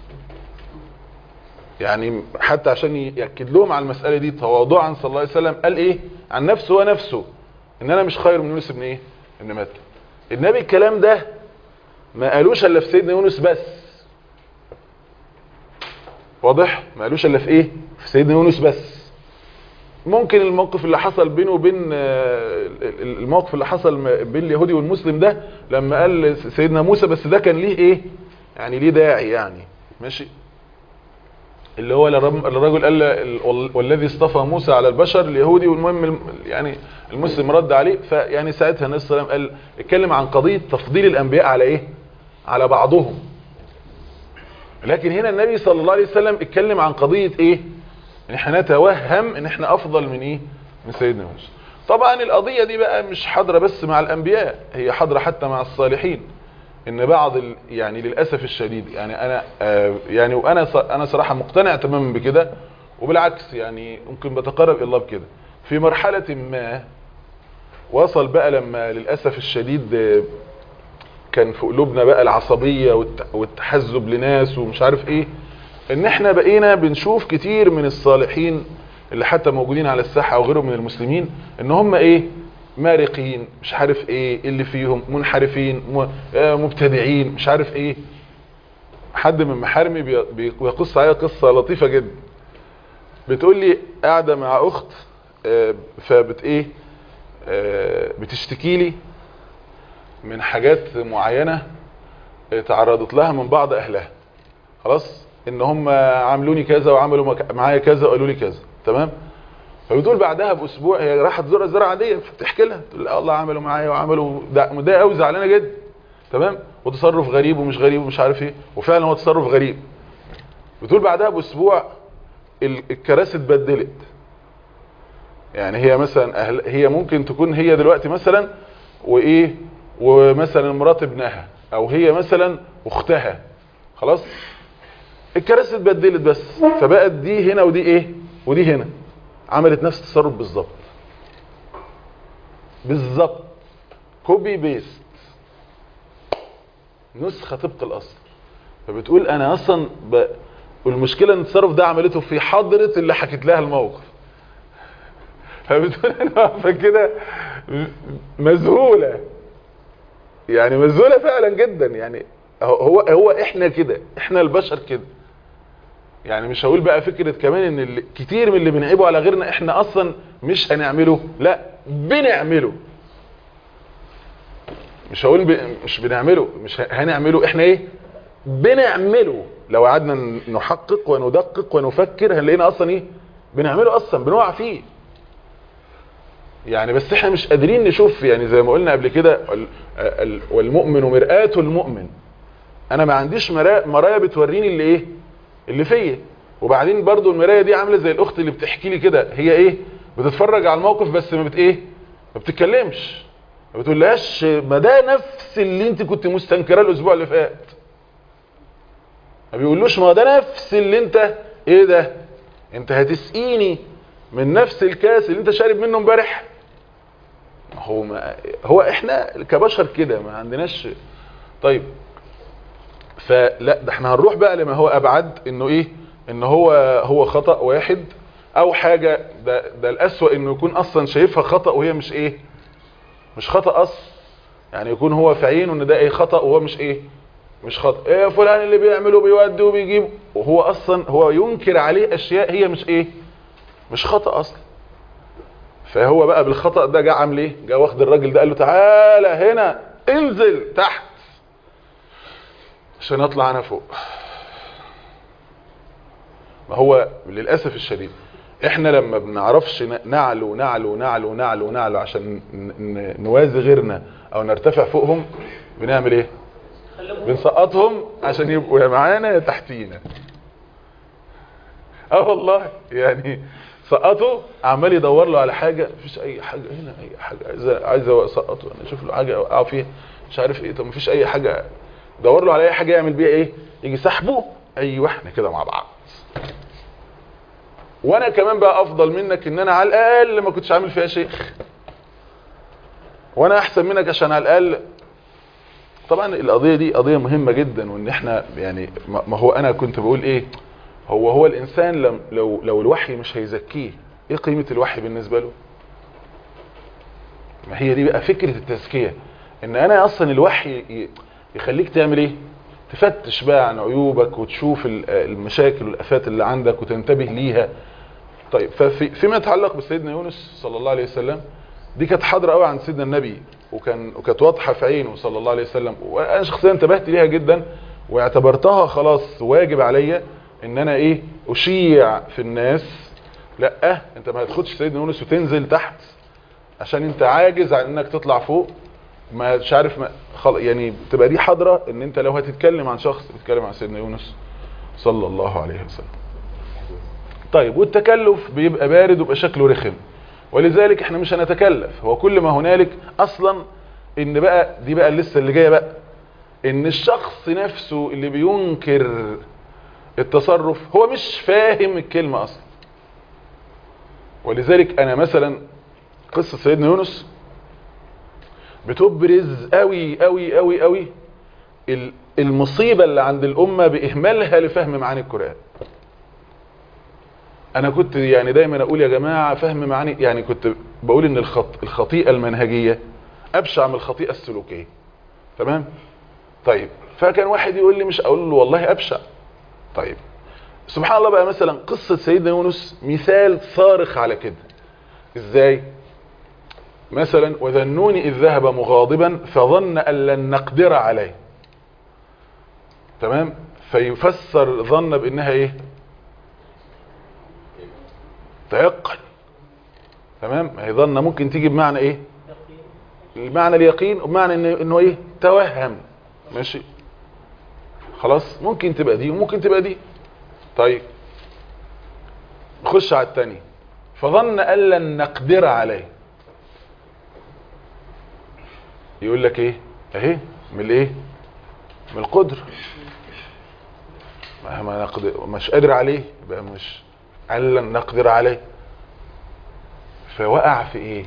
يعني حتى عشان يأكد لهم على المسألة دي تواضعا صلى الله عليه وسلم قال ايه عن نفسه ونفسه ان انا مش خير من يونس بن ايه بن متى النبي الكلام ده ما قالوش الا في سيدنا يونس بس واضح ما قالوش الا في ايه في سيدنا يونس بس ممكن الموقف اللي حصل بينه وبين آه، الموقف اللي حصل ما- بين اليهودي والمسلم ده لما قال سيدنا موسى بس ده كان ليه ايه يعني ليه داعي يعني ماشي اللي هو للرم- الرجل قال ال- والذي اصطفى موسى على البشر اليهودي والمهم الم- يعني المسلم رد عليه فيعني ساعتها النبي صلى الله عليه وسلم قال اتكلم عن قضية تفضيل الانبياء على ايه على بعضهم لكن هنا النبي صلى الله عليه وسلم اتكلم عن قضية ايه ان احنا نتوهم ان احنا افضل من ايه من سيدنا موسى طبعا القضية دي بقى مش حاضرة بس مع الانبياء هي حاضرة حتى مع الصالحين ان بعض ال... يعني للاسف الشديد يعني انا آه يعني وانا ص... انا صراحه مقتنع تماما بكده وبالعكس يعني ممكن بتقرب الى الله بكده في مرحله ما وصل بقى لما للاسف الشديد آه، كان في قلوبنا بقى العصبيه والت- والتحزب لناس ومش عارف ايه ان احنا بقينا بنشوف كتير من الصالحين اللي حتى موجودين على الساحه او غيرهم من المسلمين ان هم ايه مارقين مش عارف ايه اللي فيهم منحرفين م- آه، مبتدعين مش عارف ايه حد من محارمي بي- بي- بيقص عليا قصه لطيفه جدا بتقول لي قاعده مع اخت آه، فبت ايه آه، بتشتكي لي من حاجات معينه آه، تعرضت لها من بعض اهلها خلاص ان هم عاملوني كذا وعملوا مك- معايا كذا وقالوا لي كذا تمام فبتقول بعدها باسبوع هي راحت تزور الزرعه عاديه فبتحكي لها تقول لها الله عملوا معايا وعملوا ده متضايقه قوي زعلانه جدا تمام وتصرف غريب ومش غريب ومش عارف ايه وفعلا هو تصرف غريب بتقول بعدها باسبوع ال- الكراسي اتبدلت يعني هي مثلا أهل هي ممكن تكون هي دلوقتي مثلا وايه ومثلا مرات ابنها او هي مثلا اختها خلاص الكراسي اتبدلت بس فبقت دي هنا ودي ايه ودي هنا عملت نفس التصرف بالظبط بالظبط كوبي بيست نسخه طبق الاصل فبتقول انا اصلا ب... والمشكله ان التصرف ده عملته في حضره اللي حكت لها الموقف فبتقول انا واقفه كده م- مذهوله يعني مذهوله فعلا جدا يعني هو هو هو احنا كده احنا البشر كده يعني مش هقول بقى فكره كمان ان اللي كتير من اللي بنعيبه على غيرنا احنا اصلا مش هنعمله لا بنعمله مش هقول ب... مش بنعمله مش ه- هنعمله احنا ايه بنعمله لو قعدنا نحقق وندقق ونفكر هنلاقينا اصلا ايه بنعمله اصلا بنقع فيه يعني بس احنا مش قادرين نشوف يعني زي ما قلنا قبل كده ال- ال- والمؤمن مرآة المؤمن انا ما عنديش مرا- مرايا بتوريني اللي ايه اللي فيا وبعدين برضو المرايه دي عامله زي الاخت اللي بتحكي لي كده هي ايه بتتفرج على الموقف بس ما بت ايه ما بتتكلمش ما بتقولهاش ما ده نفس اللي انت كنت مستنكراه الاسبوع اللي فات ما بيقولوش ما ده نفس اللي انت ايه ده انت هتسقيني من نفس الكاس اللي انت شارب منه امبارح ما هو ما هو احنا كبشر كده ما عندناش طيب فلا ده احنا هنروح بقى لما هو ابعد انه ايه ان هو هو خطأ واحد او حاجة ده, ده الاسوأ انه يكون اصلا شايفها خطأ وهي مش ايه مش خطأ اصلا يعني يكون هو في عينه ان ده ايه خطأ وهو مش ايه مش خطأ ايه فلان اللي بيعمله بيودي وبيجيب وهو اصلا هو ينكر عليه اشياء هي مش ايه مش خطأ اصلا فهو بقى بالخطأ ده جه عامل ايه جه واخد الراجل ده قال له تعالى هنا انزل تحت عشان اطلع انا فوق ما هو للاسف الشديد احنا لما بنعرفش ن- نعلو نعلو نعلو نعلو نعلو عشان ن- ن- نوازي غيرنا او نرتفع فوقهم بنعمل ايه بنسقطهم عشان يبقوا يا معانا يا تحتينا اه والله يعني سقطه عمال يدور له على حاجه مفيش اي حاجه هنا اي حاجه عايز عايز اسقطه انا اشوف له حاجه اوقعه فيها مش عارف ايه طب مفيش اي حاجه دور له على اي حاجه يعمل بيها ايه يجي سحبه ايوه احنا كده مع بعض وانا كمان بقى افضل منك ان انا على الاقل ما كنتش عامل فيها شيخ وانا احسن منك عشان على الاقل طبعا القضيه دي قضيه مهمه جدا وان احنا يعني ما ما هو انا كنت بقول ايه هو هو الانسان لم لو لو الوحي مش هيزكيه ايه قيمه الوحي بالنسبه له ما هي دي بقى فكره التزكيه ان انا اصلا الوحي ي- يخليك تعمل ايه تفتش بقى عن عيوبك وتشوف ال- المشاكل والافات اللي عندك وتنتبه ليها طيب ففي فيما يتعلق بسيدنا يونس صلى الله عليه وسلم دي كانت حاضره قوي عند سيدنا النبي وكان وكانت واضحه في عينه صلى الله عليه وسلم وانا شخصيا انتبهت ليها جدا واعتبرتها خلاص واجب عليا ان انا ايه اشيع في الناس لا انت ما هتاخدش سيدنا يونس وتنزل تحت عشان انت عاجز عن انك تطلع فوق ما مش عارف ما خل... يعني تبقى دي حاضره ان انت لو هتتكلم عن شخص بتتكلم عن سيدنا يونس صلى الله عليه وسلم طيب والتكلف بيبقى بارد ويبقى شكله رخم ولذلك احنا مش هنتكلف هو كل ما هنالك اصلا ان بقى دي بقى لسه اللي جايه بقى ان الشخص نفسه اللي بينكر التصرف هو مش فاهم الكلمة اصلا ولذلك انا مثلا قصة سيدنا يونس بتبرز قوي قوي قوي قوي ال- المصيبة اللي عند الأمة بإهمالها لفهم معاني القرآن أنا كنت يعني دايما أقول يا جماعة فهم معاني يعني كنت بقول إن الخط الخطيئة المنهجية أبشع من الخطيئة السلوكية تمام طيب فكان واحد يقول لي مش أقول له والله أبشع طيب سبحان الله بقى مثلا قصة سيدنا يونس مثال صارخ على كده ازاي مثلا وذنوني إذ ذهب مغاضبا فظن أن لن نقدر عليه تمام فيفسر ظن بانها ايه تيقن تمام ما هي ظن ممكن تيجي بمعنى ايه المعنى اليقين وبمعنى انه انه ايه توهم ماشي خلاص ممكن تبقى دي وممكن تبقى دي طيب نخش على الثاني فظن ان لن نقدر عليه يقول لك ايه اهي من الايه من القدر ما ما نقدر مش قادر عليه يبقى مش قال لن نقدر عليه فوقع في ايه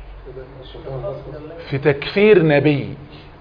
في تكفير نبي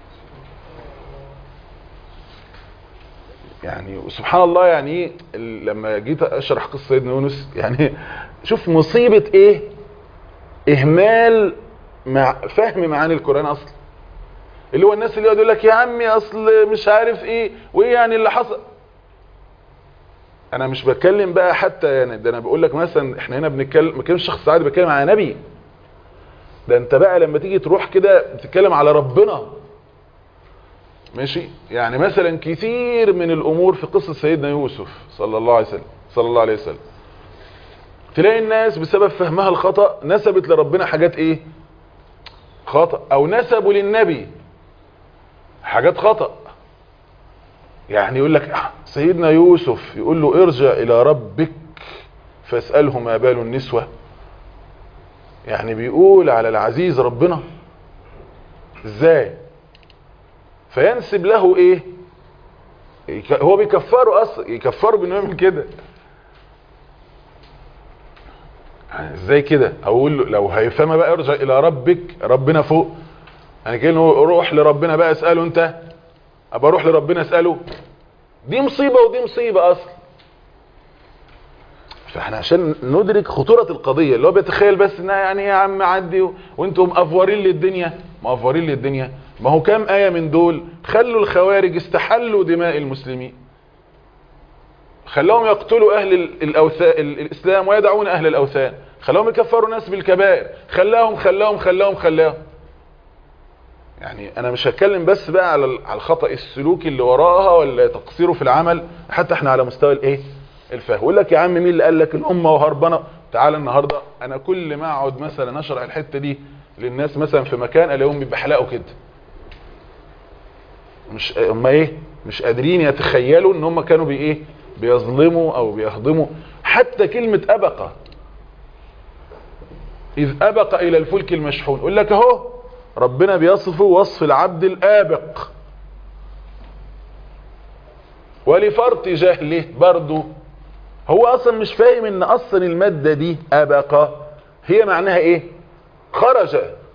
يعني سبحان الله يعني ايه ال- لما جيت اشرح قصه سيدنا يونس يعني شوف مصيبه ايه اهمال مع فهم معاني القران اصلا اللي هو الناس اللي يقعد يقول لك يا عمي اصل مش عارف ايه وايه يعني اللي حصل انا مش بتكلم بقى حتى يعني ده انا بقول لك مثلا احنا هنا بنتكلم ما كانش شخص عادي بتكلم على نبي ده انت بقى لما تيجي تروح كده بتتكلم على ربنا ماشي يعني مثلا كثير من الامور في قصه سيدنا يوسف صلى الله عليه وسلم صلى الله عليه وسلم تلاقي الناس بسبب فهمها الخطا نسبت لربنا حاجات ايه خطا او نسبوا للنبي حاجات خطا يعني يقول لك آه، سيدنا يوسف يقول له ارجع الى ربك فاساله ما بال النسوه يعني بيقول على العزيز ربنا ازاي فينسب له ايه يك- هو بيكفره اصلا يكفره بانه يعمل كده يعني ازاي كده اقول له لو هيفهم بقى ارجع الى ربك ربنا فوق يعني كانه روح لربنا بقى اساله انت ابقى اروح لربنا اساله دي مصيبه ودي مصيبه اصلا فاحنا عشان ندرك خطوره القضيه اللي هو بيتخيل بس انها يعني يا عم عدي و- وانتم مقفورين للدنيا مقفورين للدنيا ما هو كام ايه من دول خلوا الخوارج استحلوا دماء المسلمين خلاهم يقتلوا اهل ال- الاوثان ال- الاسلام ويدعون اهل الاوثان خلاهم يكفروا ناس بالكبائر خلاهم خلاهم خلاهم خلاهم يعني انا مش هتكلم بس بقى على ال- على الخطا السلوكي اللي وراها ولا تقصيره في العمل حتى احنا على مستوى الايه الفهم يقول لك يا عم مين اللي قال لك الامه وهربانه تعال النهارده انا كل ما اقعد مثلا اشرح الحته دي للناس مثلا في مكان الاقيهم بيحلقوا كده مش هم ايه مش قادرين يتخيلوا ان هم كانوا بي ايه بيظلموا او بيهضموا حتى كلمه ابقى اذ ابق الى الفلك المشحون يقول لك اهو ربنا بيصفه وصف العبد الابق ولفرط جهله برضه هو اصلا مش فاهم ان اصلا المادة دي ابقى هي معناها ايه خرج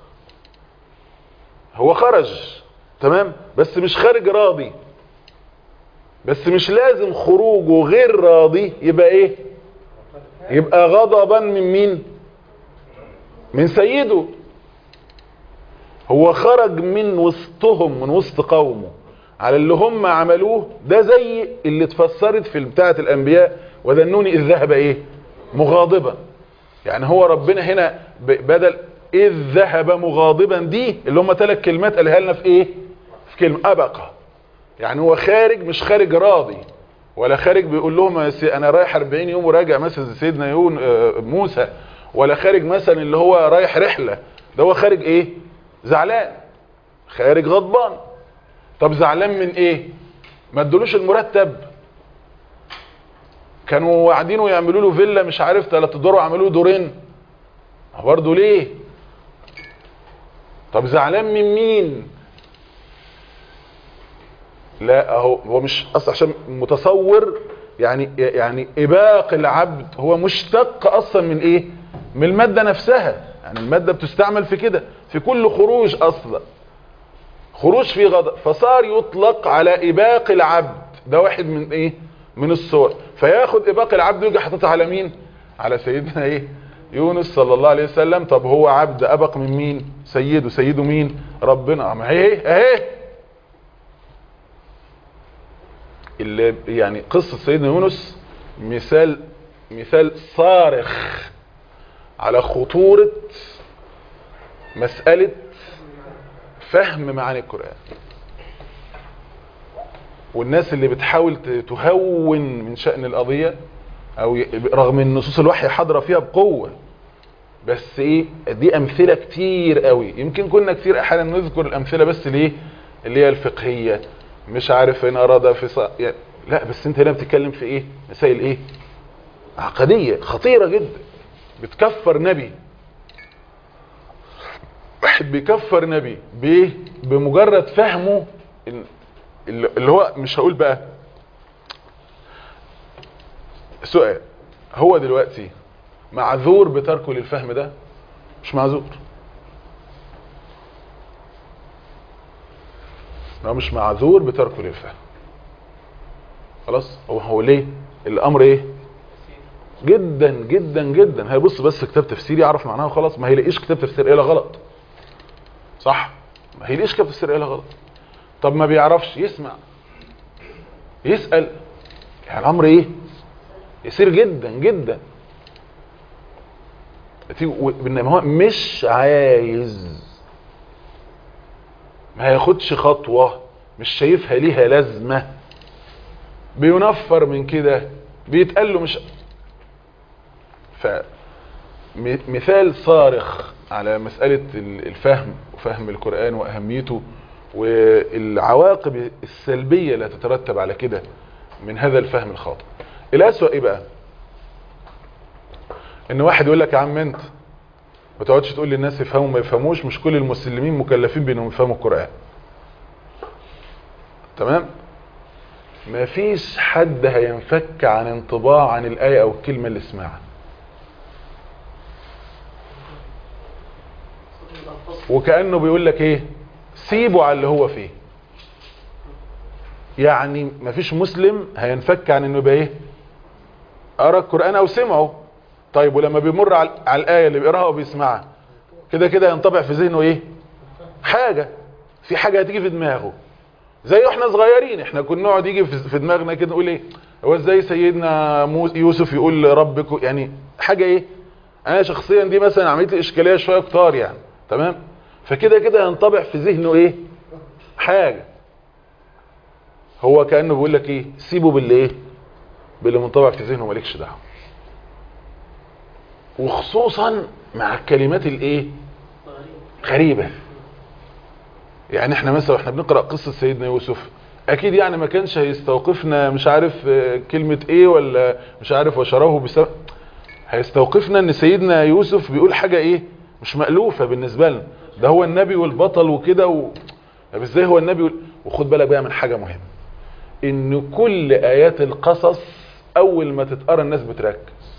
هو خرج تمام بس مش خارج راضي بس مش لازم خروجه غير راضي يبقى ايه يبقى غضبا من مين من سيده هو خرج من وسطهم من وسط قومه على اللي هم عملوه ده زي اللي اتفسرت في بتاعة الانبياء وذنوني اذ ذهب ايه مغاضبا يعني هو ربنا هنا ب- بدل اذ ذهب مغاضبا دي اللي هم ثلاث كلمات قالها لنا في ايه في كلمة ابقى يعني هو خارج مش خارج راضي ولا خارج بيقول لهم يا سي- انا رايح 40 يوم وراجع مثلا زي سيدنا يون آه، موسى ولا خارج مثلا اللي هو رايح رحلة ده هو خارج ايه زعلان خارج غضبان طب زعلان من ايه ما ادولوش المرتب كانوا قاعدين يعملوا له فيلا مش عارف ثلاث ادوار وعملوا له دورين برضه ليه طب زعلان من مين لا اهو هو مش اصلا عشان متصور يعني يعني اباق العبد هو مشتق اصلا من ايه من الماده نفسها يعني الماده بتستعمل في كده في كل خروج اصلا خروج في غضب فصار يطلق على اباق العبد ده واحد من ايه من الصور فياخد اباق العبد ويجي حاططها على مين على سيدنا ايه يونس صلى الله عليه وسلم طب هو عبد ابق من مين سيده سيده مين ربنا ما هي اهي اللي يعني قصة سيدنا يونس مثال مثال صارخ على خطورة مسألة فهم معاني القرآن والناس اللي بتحاول ت- تهون من شأن القضية او ي- رغم ان نصوص الوحي حاضرة فيها بقوة بس ايه دي امثلة كتير قوي يمكن كنا كتير احيانا نذكر الامثلة بس ليه اللي هي الفقهية مش عارف ان اراد في ص... يعني لا بس انت هنا بتتكلم في ايه مسائل ايه عقدية خطيرة جدا بتكفر نبي واحد بيكفر نبي بايه بمجرد فهمه ال- اللي اللي هو مش هقول بقى سؤال هو دلوقتي معذور بتركه للفهم ده مش معذور هو مش معذور بتركه للفهم خلاص هو هو ليه الامر ايه جدا جدا جدا هيبص بس كتاب تفسير يعرف معناه وخلاص ما هيلاقيش كتاب تفسير ايه لا غلط صح ما هيلاقيش كتاب تفسير ايه لا غلط طب ما بيعرفش يسمع يسأل يعني الامر ايه يصير جدا جدا تيجي- و- انما هو مش عايز ما هياخدش خطوة مش شايفها ليها لازمة بينفر من كده بيتقال له مش ف م- مثال صارخ على مسألة ال- الفهم وفهم القرآن وأهميته والعواقب السلبية اللي تترتب على كده من هذا الفهم الخاطئ الأسوأ ايه بقى ان واحد يقول لك يا عم انت ما تقعدش تقول للناس يفهموا ما يفهموش مش كل المسلمين مكلفين بانهم يفهموا القرآن تمام ما فيش حد هينفك عن انطباع عن الآية او الكلمة اللي سمعها وكأنه بيقول لك ايه سيبه على اللي هو فيه يعني مفيش مسلم هينفك عن انه يبقى ايه قرا القرآن او سمعه طيب ولما بيمر على على الآية اللي بيقراها وبيسمعها كده كده ينطبع في ذهنه ايه حاجة في حاجة هتيجي في دماغه زي احنا صغيرين احنا كنا نقعد يجي في في دماغنا كده نقول ايه هو ازاي سيدنا مو- يوسف يقول ربك يعني حاجة ايه انا شخصيا دي مثلا عملت لي اشكاليه شويه كتار يعني تمام فكده كده ينطبع في ذهنه ايه حاجه هو كانه بيقول لك ايه سيبه باللي ايه باللي منطبع في ذهنه مالكش دعوه وخصوصا مع الكلمات الايه غريبه يعني احنا مثلا احنا بنقرا قصه سيدنا يوسف اكيد يعني ما كانش هيستوقفنا مش عارف آه، كلمه ايه ولا مش عارف وشراه بسبب هيستوقفنا ان سيدنا يوسف بيقول حاجة ايه مش مألوفة بالنسبة لنا ده هو النبي والبطل وكده و... طب ازاي هو النبي وال... وخد بالك بقى من حاجة مهمة ان كل ايات القصص اول ما تتقرا الناس بتركز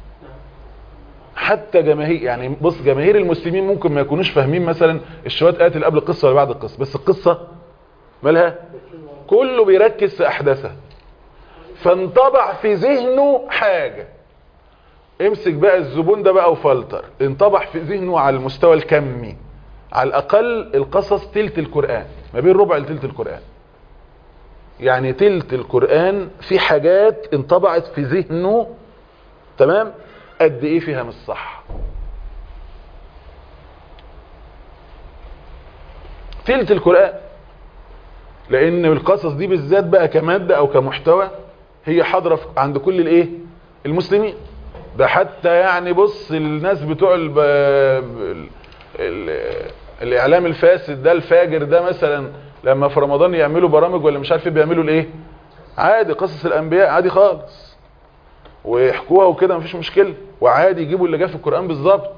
حتى جماهير يعني بص جماهير المسلمين ممكن ما يكونوش فاهمين مثلا الشوات ايات اللي قبل القصه ولا بعد القصه بس القصه مالها كله بيركز في احداثها فانطبع في ذهنه حاجه امسك بقى الزبون ده بقى وفلتر انطبع في ذهنه على المستوى الكمي على الاقل القصص تلت القرآن ما بين ربع لتلت القرآن يعني تلت القرآن في حاجات انطبعت في ذهنه تمام قد ايه فيها مش صح تلت القرآن لان القصص دي بالذات بقى كمادة او كمحتوى هي حاضرة في- عند كل الايه المسلمين ده حتى يعني بص الناس بتوع الب... ال... ال... الاعلام الفاسد ده الفاجر ده مثلا لما في رمضان يعملوا برامج ولا مش عارف ايه بيعملوا الايه عادي قصص الانبياء عادي خالص ويحكوها وكده مفيش مشكله وعادي يجيبوا اللي جه في القران بالظبط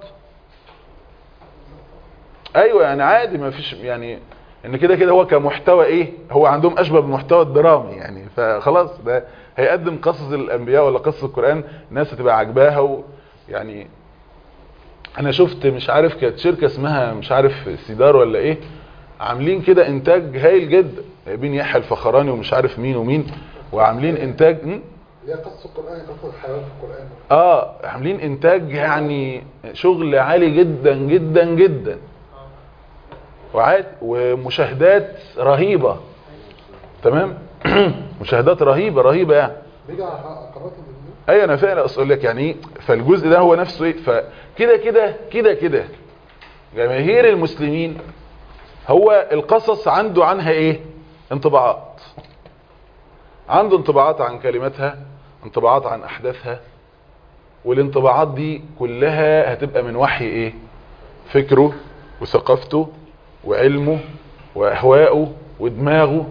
ايوه يعني عادي ما فيش يعني ان كده كده هو كمحتوى ايه هو عندهم اشبه بالمحتوى الدرامي يعني فخلاص ده هيقدم قصص الانبياء ولا قصص القران الناس هتبقى عاجباها ويعني انا شفت مش عارف كانت شركه اسمها مش عارف سيدار ولا ايه عاملين كده انتاج هايل جدا جايبين يحيى الفخراني ومش عارف مين ومين وعاملين انتاج م? اللي هي قصة القرآن قصة الحيوان في القرآن اه عاملين انتاج يعني شغل عالي جدا جدا جدا وعاد ومشاهدات رهيبة تمام مشاهدات رهيبة رهيبة يعني بيجي على قنوات الفيديو اي انا فعلا اقول لك يعني ايه فالجزء ده هو نفسه ايه فكده كده كده كده جماهير المسلمين هو القصص عنده عنها ايه انطباعات عنده انطباعات عن كلماتها انطباعات عن احداثها والانطباعات دي كلها هتبقى من وحي ايه فكره وثقافته وعلمه واهواءه ودماغه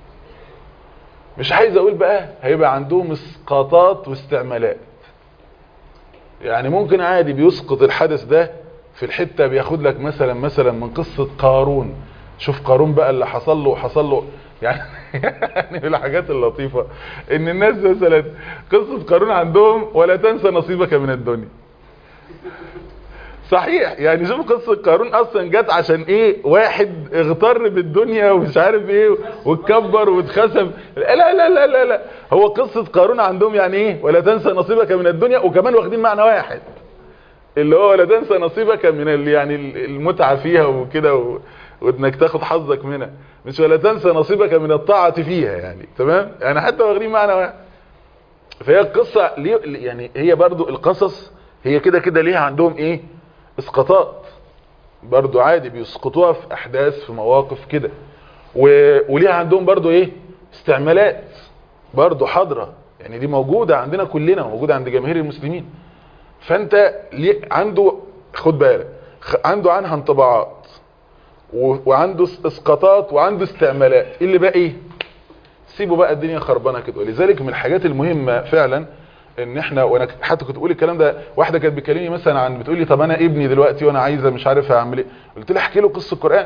مش عايز اقول بقى هيبقى عندهم اسقاطات واستعمالات يعني ممكن عادي بيسقط الحدث ده في الحتة بياخد لك مثلا مثلا من قصة قارون شوف قارون بقى اللي حصل له وحصل له يعني يعني من الحاجات اللطيفة ان الناس مثلا قصة قارون عندهم ولا تنسى نصيبك من الدنيا صحيح يعني شوف قصة قارون اصلا جت عشان ايه واحد اغتر بالدنيا ومش عارف ايه واتكبر واتخسف لا لا لا لا لا هو قصة قارون عندهم يعني ايه ولا تنسى نصيبك من الدنيا وكمان واخدين معنى واحد اللي هو ولا تنسى نصيبك من ال يعني المتعة فيها وكده و... وانك تاخد حظك منها مش ولا تنسى نصيبك من الطاعة فيها يعني تمام يعني حتى واخدين معنى واحد فهي القصة ليه يعني هي برضو القصص هي كده كده ليها عندهم ايه اسقاطات برضو عادي بيسقطوها في احداث في مواقف كده و... وليها عندهم برضو ايه استعمالات برضو حاضرة يعني دي موجودة عندنا كلنا موجودة عند جماهير المسلمين فانت ليه عنده خد بالك خ- عنده عنها انطباعات و... وعنده اس- اسقاطات وعنده استعمالات إيه اللي بقى ايه سيبوا بقى الدنيا خربانه كده ولذلك من الحاجات المهمه فعلا ان احنا وانا ك- حتى كنت بقول الكلام ده واحده كانت بتكلمني مثلا عن بتقول لي طب انا ابني دلوقتي وانا عايزه مش عارف اعمل ايه قلت لها احكي له قصه القران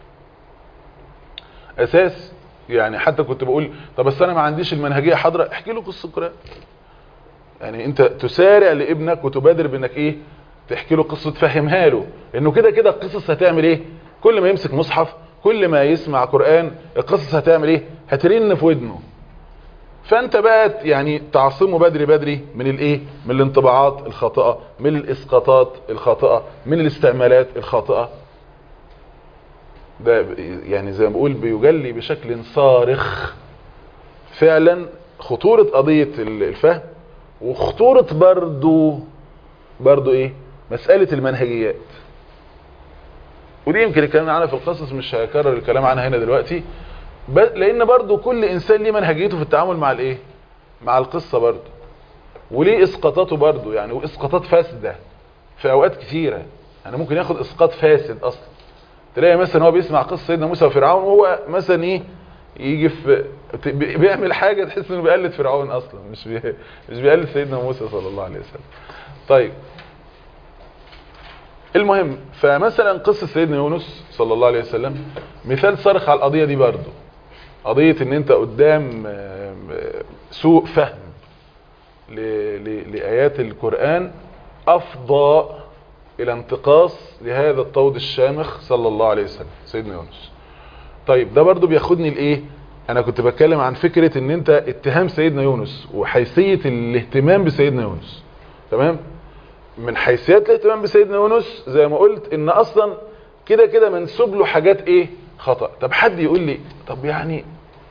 اساس يعني حتى كنت بقول طب بس انا ما عنديش المنهجيه حاضره احكي له قصه القران يعني انت تسارع لابنك وتبادر بانك ايه تحكي له قصه تفهمها له انه كده كده القصص هتعمل ايه كل ما يمسك مصحف كل ما يسمع قران القصص هتعمل ايه هترن في ودنه فانت بقى يعني تعصمه بدري بدري من الايه من الانطباعات الخاطئه من الاسقاطات الخاطئه من الاستعمالات الخاطئه ده ب- يعني زي ما بقول بيجلي بشكل صارخ فعلا خطورة قضية ال- الفهم وخطورة برضو برضو ايه مسألة المنهجيات ودي يمكن الكلام عنها في القصص مش هكرر الكلام عنها هنا دلوقتي ب- لان برضو كل انسان ليه منهجيته في التعامل مع الايه مع القصة برضو وليه اسقاطاته برضو يعني واسقاطات فاسدة في اوقات كثيرة يعني ممكن ياخد اسقاط فاسد اصلا تلاقي مثلا هو بيسمع قصة سيدنا موسى وفرعون وهو مثلا ايه يجي في ت- بي- بيعمل حاجة تحس انه بيقلد فرعون اصلا مش بي... مش بيقلد سيدنا موسى صلى الله عليه وسلم طيب المهم فمثلا قصة سيدنا يونس صلى الله عليه وسلم مثال صارخ على القضية دي برضو قضية ان انت قدام آم، آم، سوء فهم ل- ل- لآيات القرآن أفضى إلى انتقاص لهذا الطود الشامخ صلى الله عليه وسلم سيدنا يونس طيب ده برضو بياخدني لإيه أنا كنت بتكلم عن فكرة ان انت اتهام سيدنا يونس وحيثية الاهتمام بسيدنا يونس تمام من حيثيات الاهتمام بسيدنا يونس زي ما قلت ان اصلا كده كده منسوب له حاجات ايه خطأ طب حد يقول لي طب يعني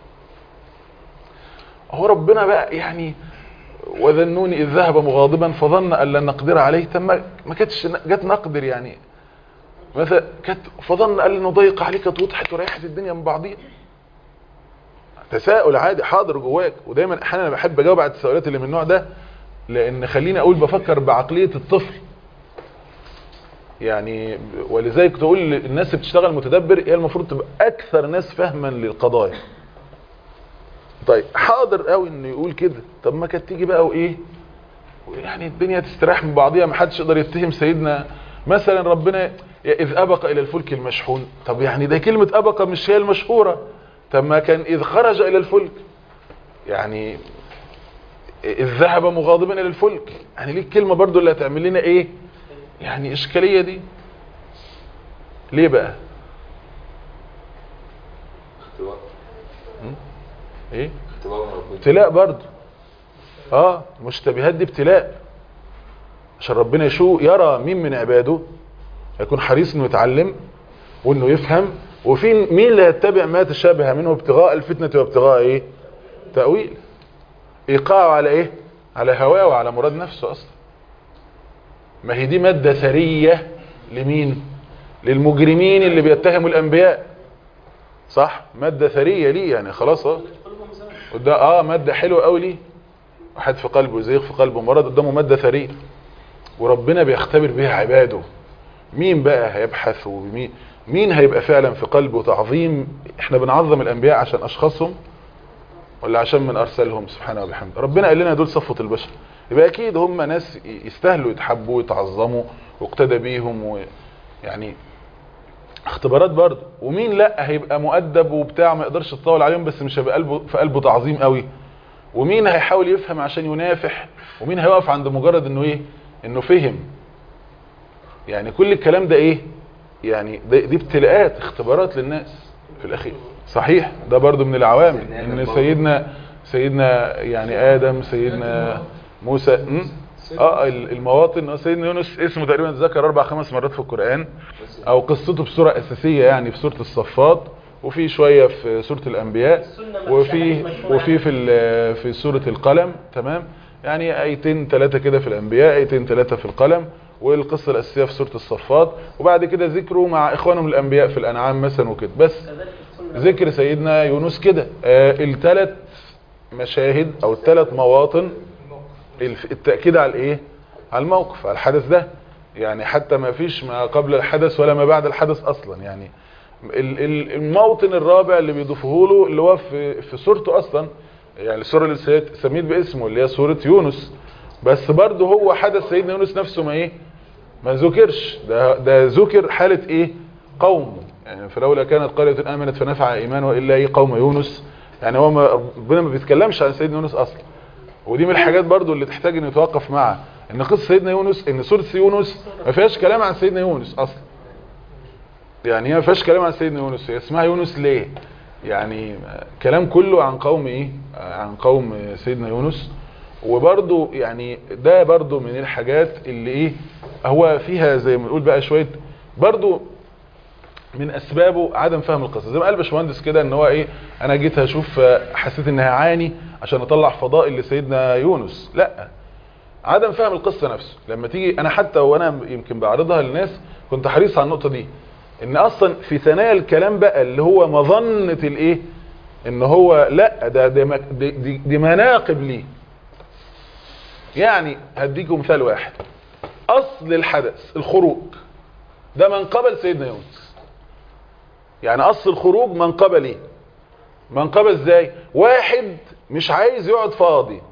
هو ربنا بقى يعني وذنوني اذ ذهب مغاضبا فظن ان لن نقدر عليه طب ما ما كانتش جت نقدر يعني مثلا كانت فظن ان لن نضيق عليك وضحت وريحت الدنيا من بعضيها تساؤل عادي حاضر جواك ودايما احيانا انا بحب اجاوب على التساؤلات اللي من النوع ده لان خليني اقول بفكر بعقلية الطفل يعني ولذلك تقول الناس اللي بتشتغل متدبر هي المفروض تبقى اكثر ناس فهما للقضايا طيب حاضر قوي انه يقول كده طب ما كانت تيجي بقى وايه يعني الدنيا تستريح من بعضيها ما حدش يقدر يتهم سيدنا مثلا ربنا اذ ابق الى الفلك المشحون طب يعني ده كلمة ابق مش هي المشهورة طب ما كان اذ خرج الى الفلك يعني إذ ذهب مغاضبا الى الفلك يعني ليه الكلمة برضو اللي هتعمل لنا ايه يعني اشكالية دي ليه بقى ايه ابتلاء برضه اه مشتبهات دي ابتلاء عشان ربنا يشو يرى مين من عباده يكون حريص انه يتعلم وانه يفهم وفي مين اللي يتبع ما تشابه منه ابتغاء الفتنة وابتغاء ايه تأويل ايقاعه على ايه على هواه وعلى مراد نفسه اصلا ما هي دي مادة ثرية لمين للمجرمين اللي بيتهموا الانبياء صح مادة ثرية ليه يعني خلاص اه وده اه مادة حلوة قوي ليه واحد في قلبه زيغ في قلبه مرض قدامه مادة ثرية وربنا بيختبر بها عباده مين بقى هيبحث ومين مين هيبقى فعلا في قلبه تعظيم احنا بنعظم الانبياء عشان اشخاصهم ولا عشان من ارسلهم سبحانه وبحمده ربنا قال لنا دول صفوة البشر يبقى اكيد هم ناس يستاهلوا يتحبوا ويتعظموا واقتدى بيهم ويعني اختبارات برضه ومين لا هيبقى مؤدب وبتاع ما يقدرش يتطاول عليهم بس مش هيبقى قلبه في قلبه تعظيم قوي ومين هيحاول يفهم عشان ينافح ومين هيقف عند مجرد انه ايه انه فهم يعني كل الكلام ده ايه يعني دي, دي ابتلاءات اختبارات للناس في الاخير صحيح ده برضو من العوامل ان سيدنا سيدنا يعني ادم سيدنا موسى م? اه المواطن سيدنا يونس اسمه تقريبا اتذكر اربع خمس مرات في القرآن او قصته بصورة اساسية يعني في سورة الصفات وفي شوية في سورة الانبياء وفي وفي في في سورة القلم تمام يعني ايتين ثلاثة كده في الانبياء ايتين ثلاثة في القلم والقصة الاساسية في سورة الصفات وبعد كده ذكره مع اخوانهم الانبياء في الانعام مثلا وكده بس ذكر سيدنا يونس كده آه الثلاث مشاهد او الثلاث مواطن التأكيد على الايه على الموقف على الحدث ده يعني حتى ما فيش ما قبل الحدث ولا ما بعد الحدث اصلا يعني الموطن الرابع اللي بيضيفه له اللي هو في في سورته اصلا يعني السوره اللي سميت باسمه اللي هي سوره يونس بس برضه هو حدث سيدنا يونس نفسه ما ايه ما ذكرش ده ده ذكر حاله ايه قوم يعني فلولا كانت قريه امنت فنفع ايمان والا ايه قوم يونس يعني هو ما ربنا ما بيتكلمش عن سيدنا يونس اصلا ودي من الحاجات برضو اللي تحتاج ان يتوقف معها ان قصه سيدنا يونس ان سوره يونس ما فيهاش كلام عن سيدنا يونس اصلا يعني هي ما فيهاش كلام عن سيدنا يونس هي اسمها يونس ليه يعني كلام كله عن قوم ايه عن قوم سيدنا يونس وبرضو يعني ده برضو من الحاجات اللي ايه هو فيها زي ما نقول بقى شويه برضو من اسبابه عدم فهم القصه زي ما قال باشمهندس كده ان هو ايه انا جيت اشوف حسيت اني هعاني عشان اطلع فضائل لسيدنا يونس لا عدم فهم القصه نفسه لما تيجي انا حتى وانا يمكن بعرضها للناس كنت حريص على النقطه دي ان اصلا في ثنايا الكلام بقى اللي هو مظنه الايه ان هو لا ده دي, دي, دي, دي مناقب ليه يعني هديكم مثال واحد اصل الحدث الخروج ده منقبه لسيدنا يونس يعني اصل الخروج منقبه ليه منقبه ازاي واحد مش عايز يقعد فاضي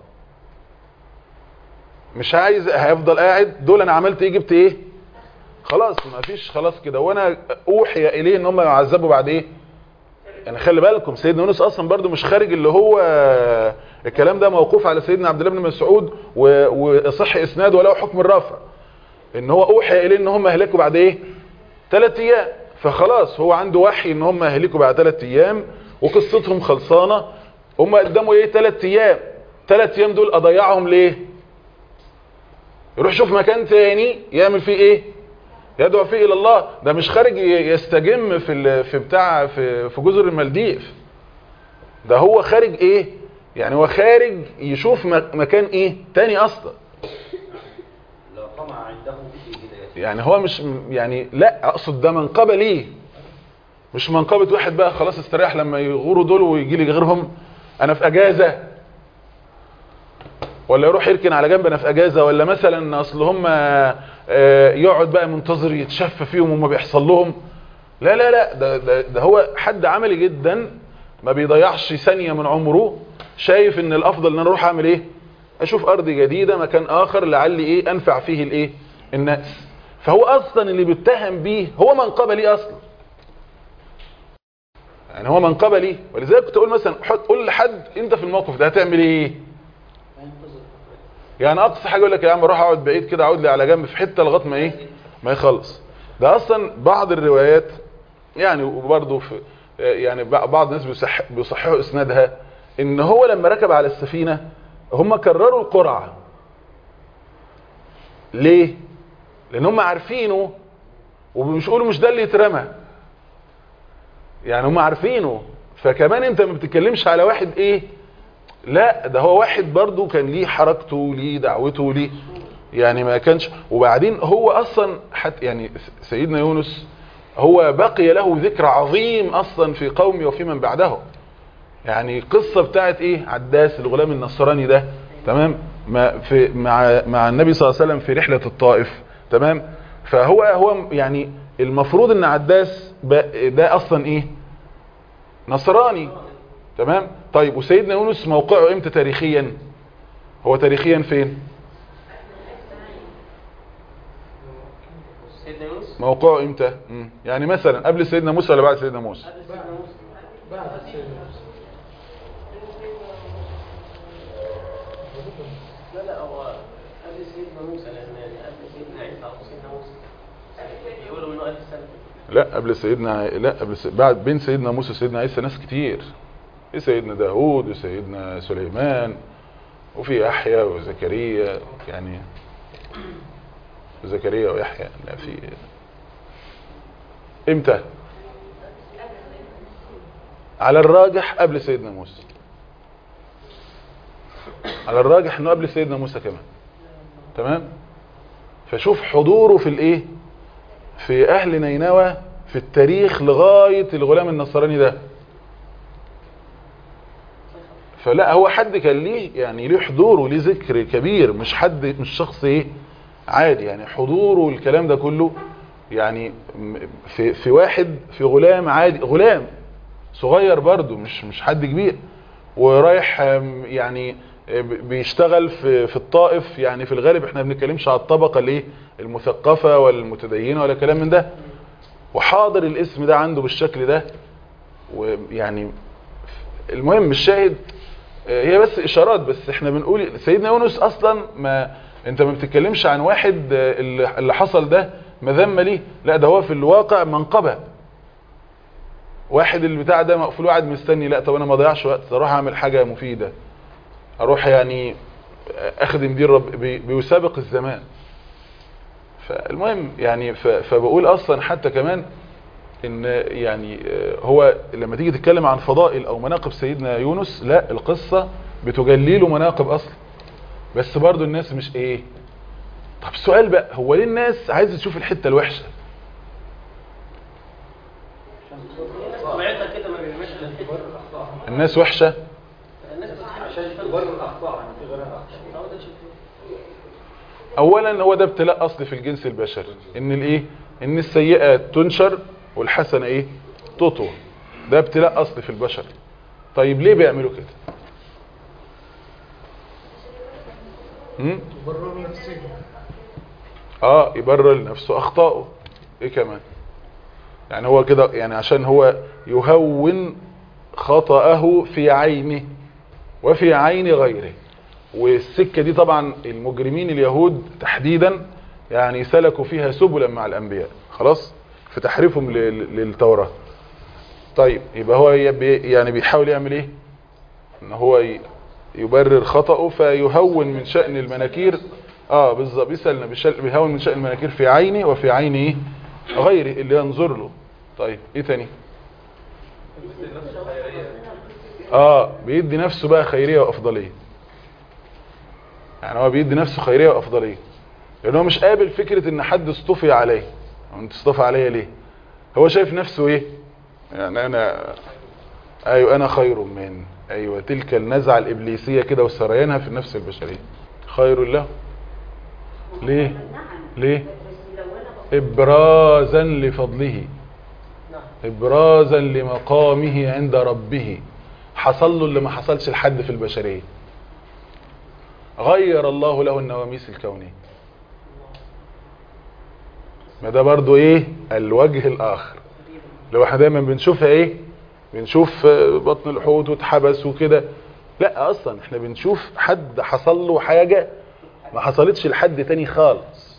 مش عايز هيفضل قاعد دول انا عملت ايه جبت ايه خلاص ما فيش خلاص كده وانا اوحي اليه ان هم يعذبوا بعد ايه يعني خلي بالكم سيدنا يونس اصلا برضو مش خارج اللي هو الكلام ده موقوف على سيدنا عبد الله بن مسعود وصح اسناده وله حكم الرفع ان هو اوحي اليه ان هم يهلكوا بعد ايه ثلاث ايام فخلاص هو عنده وحي ان هم يهلكوا بعد ثلاث ايام وقصتهم خلصانه هم قدموا ايه ثلاث ايام ثلاث ايام دول اضيعهم ليه يروح يشوف مكان تاني يعمل فيه ايه يدعو فيه الى الله ده مش خارج يستجم في في بتاع في في جزر المالديف ده هو خارج ايه يعني هو خارج يشوف مكان ايه تاني اصلا لو طمع عنده في هدايته يعني هو مش يعني لا اقصد ده منقبه ليه مش منقبه واحد بقى خلاص استريح لما يغوروا دول ويجي لي غيرهم انا في اجازه ولا يروح يركن على جنب انا في اجازه ولا مثلا اصل هم يقعد بقى منتظر يتشفى فيهم وما بيحصل لهم لا لا لا ده, ده, ده هو حد عملي جدا ما بيضيعش ثانيه من عمره شايف ان الافضل ان انا اروح اعمل ايه اشوف ارض جديده مكان اخر لعلي ايه انفع فيه الايه الناس فهو اصلا اللي بيتهم بيه هو منقبه ليه اصلا يعني هو منقبه ليه ولذلك كنت اقول مثلا حط قول لحد انت في الموقف ده هتعمل ايه يعني اقصى حاجه يقول لك يا عم اروح اقعد بعيد كده اقعد لي على جنب في حته لغايه ما ايه ما يخلص ده اصلا بعض الروايات يعني وبرضه في يعني بعض الناس بيصح بيصححوا اسنادها ان هو لما ركب على السفينة هم كرروا القرعة ليه لان هم عارفينه ومش يقولوا مش ده اللي اترمى يعني هم عارفينه فكمان انت ما بتتكلمش على واحد ايه لا ده هو واحد برضو كان ليه حركته ليه دعوته ليه يعني ما كانش وبعدين هو اصلا حتى يعني سيدنا يونس هو بقي له ذكر عظيم اصلا في قومه وفي من بعده يعني قصة بتاعت ايه عداس الغلام النصراني ده تمام ما في مع مع النبي صلى الله عليه وسلم في رحلة الطائف تمام فهو هو يعني المفروض ان عداس ب- ده اصلا ايه نصراني تمام طيب وسيدنا يونس موقعه امتى تاريخيا هو تاريخيا فين سيدنا يونس موقعه امتى مم. يعني مثلا قبل سيدنا موسى ولا بعد سيدنا موسى قبل سيدنا موسى بعد سيدنا موسى لا لا هو قبل سيدنا موسى لان يعني قبل سيدنا عيسى او سيدنا موسى بيقولوا انه 1000 سنه لا قبل سيدنا لا قبل س... بعد بين سيدنا موسى وسيدنا عيسى ناس كتير في سيدنا داوود وسيدنا سليمان وفي يحيى وزكريا يعني زكريا ويحيى لا في امتى على الراجح قبل سيدنا موسى على الراجح انه قبل سيدنا موسى كمان تمام فشوف حضوره في الايه في اهل نينوى في التاريخ لغاية الغلام النصراني ده فلا هو حد كان ليه يعني ليه حضور وليه ذكر كبير مش حد مش شخص ايه عادي يعني حضوره والكلام ده كله يعني م- في في واحد في غلام عادي غلام صغير برضو مش مش حد كبير ورايح آم، يعني آه، ب- بيشتغل في في الطائف يعني في الغالب احنا ما بنتكلمش على الطبقه الايه المثقفه والمتدينه ولا كلام من ده وحاضر الاسم ده عنده بالشكل ده ويعني المهم الشاهد آه، هي بس اشارات بس احنا بنقول سيدنا يونس اصلا ما انت ما بتتكلمش عن واحد آه، اللي اللي حصل ده مذمه ليه لا ده هو في الواقع منقبه واحد البتاع ده مقفول وقاعد مستني لا طب انا ما اضيعش وقت اروح اعمل حاجه مفيده اروح يعني اخدم دين رب بي- بيسابق الزمان فالمهم يعني ف- فبقول اصلا حتى كمان ان يعني آه، هو لما تيجي تتكلم عن فضائل او مناقب سيدنا يونس لا القصة بتجلي له مناقب اصلا بس برضو الناس مش ايه طب سؤال بقى هو ليه الناس عايزه تشوف الحتة الوحشة طبيعتها كده ما بيرميش الا الحته الناس وحشة الناس بتحب عشان تبرر الاخطاء يعني في غيرها هو ده شكله. اولا هو ده ابتلاء اصلي في الجنس البشري ان الايه ان السيئات تنشر والحسنه ايه تطوى ده ابتلاء اصلي في البشر طيب ليه بيعملوا كده هم؟ يبرروا نفسهم اه يبرر لنفسه اخطائه ايه كمان يعني هو كده يعني عشان هو يهون خطأه في عينه وفي عين غيره والسكة دي طبعا المجرمين اليهود تحديدا يعني سلكوا فيها سبلا مع الانبياء خلاص في تحريفهم لل- للتوراة طيب يبقى هو يبي- يعني بيحاول يعمل ايه ان هو ي- يبرر خطأه فيهون من شأن المناكير اه بالظبط بيسألنا بيشل- بيهون من شأن المناكير في عينه وفي عين ايه غيره اللي ينظر له طيب ايه تاني اه بيدي نفسه بقى خيرية وافضلية يعني هو بيدي نفسه خيرية وافضلية لان هو مش قابل فكرة ان حد اصطفي عليه هو انت اصطفى عليا ليه هو شايف نفسه ايه يعني انا ايوه انا خير من ايوه تلك النزعة الابليسية كده وسريانها في النفس البشرية خير له ليه ليه ابرازا لفضله نعم ابرازا لمقامه عند ربه حصل له اللي ما حصلش لحد في البشرية غير الله له النواميس الكونية ما ده برضو ايه الوجه الاخر لو احنا دايما بنشوفها ايه بنشوف آه، بطن الحوت واتحبس وكده لا اصلا احنا بنشوف حد حصل له حاجة ما حصلتش لحد تاني خالص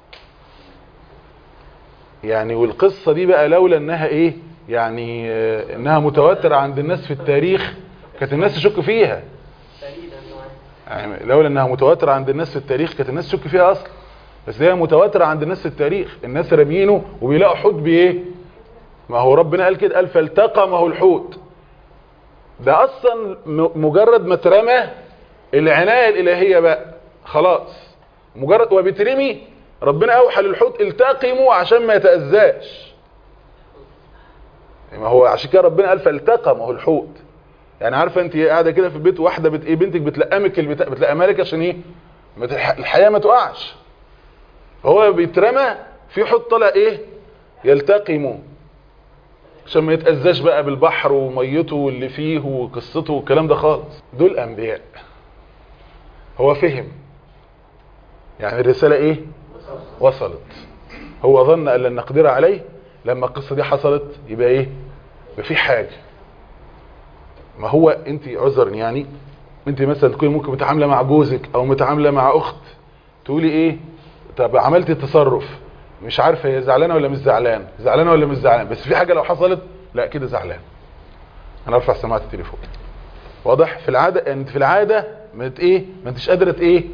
يعني والقصة دي بقى لولا انها ايه يعني آه، انها متواترة عند الناس في التاريخ كانت الناس تشك فيها فريدا نوعا يعني لولا انها متواتره عند الناس في التاريخ كانت الناس تشك فيها اصلا بس هي متواتره عند الناس في التاريخ الناس رامينه وبيلاقوا حوت بايه ما هو ربنا قال كده قال فالتقمه الحوت ده اصلا م- مجرد ما اترمى العنايه الالهيه بقى خلاص مجرد وبترمي ربنا اوحى للحوت التقموا عشان ما يتاذاش ما هو عشان كده ربنا قال فالتقمه الحوت يعني عارفه انت قاعده كده في البيت واحده بت... ايه بنتك بتلقمك البتاع بتلقمها لك عشان ايه ما تلح- الحياه ما تقعش هو بيترمى في حوت طالع ايه يلتقمه عشان ما يتأذاش بقى بالبحر وميته واللي فيه وقصته والكلام ده خالص دول انبياء هو فهم يعني الرسالة ايه وصلت هو ظن ان لن نقدر عليه لما القصة دي حصلت يبقى ايه يبقى في حاجة ما هو انت عذرا يعني انت مثلا تكوني ممكن متعاملة مع جوزك او متعاملة مع اخت تقولي ايه طب عملت التصرف مش عارفه هي زعلانه ولا مش زعلان زعلانه ولا مش زعلان بس في حاجه لو حصلت لا كده زعلان انا ارفع سماعه التليفون واضح في العاده انت في العاده ما ت- ايه ما انتش قادره ت- ايه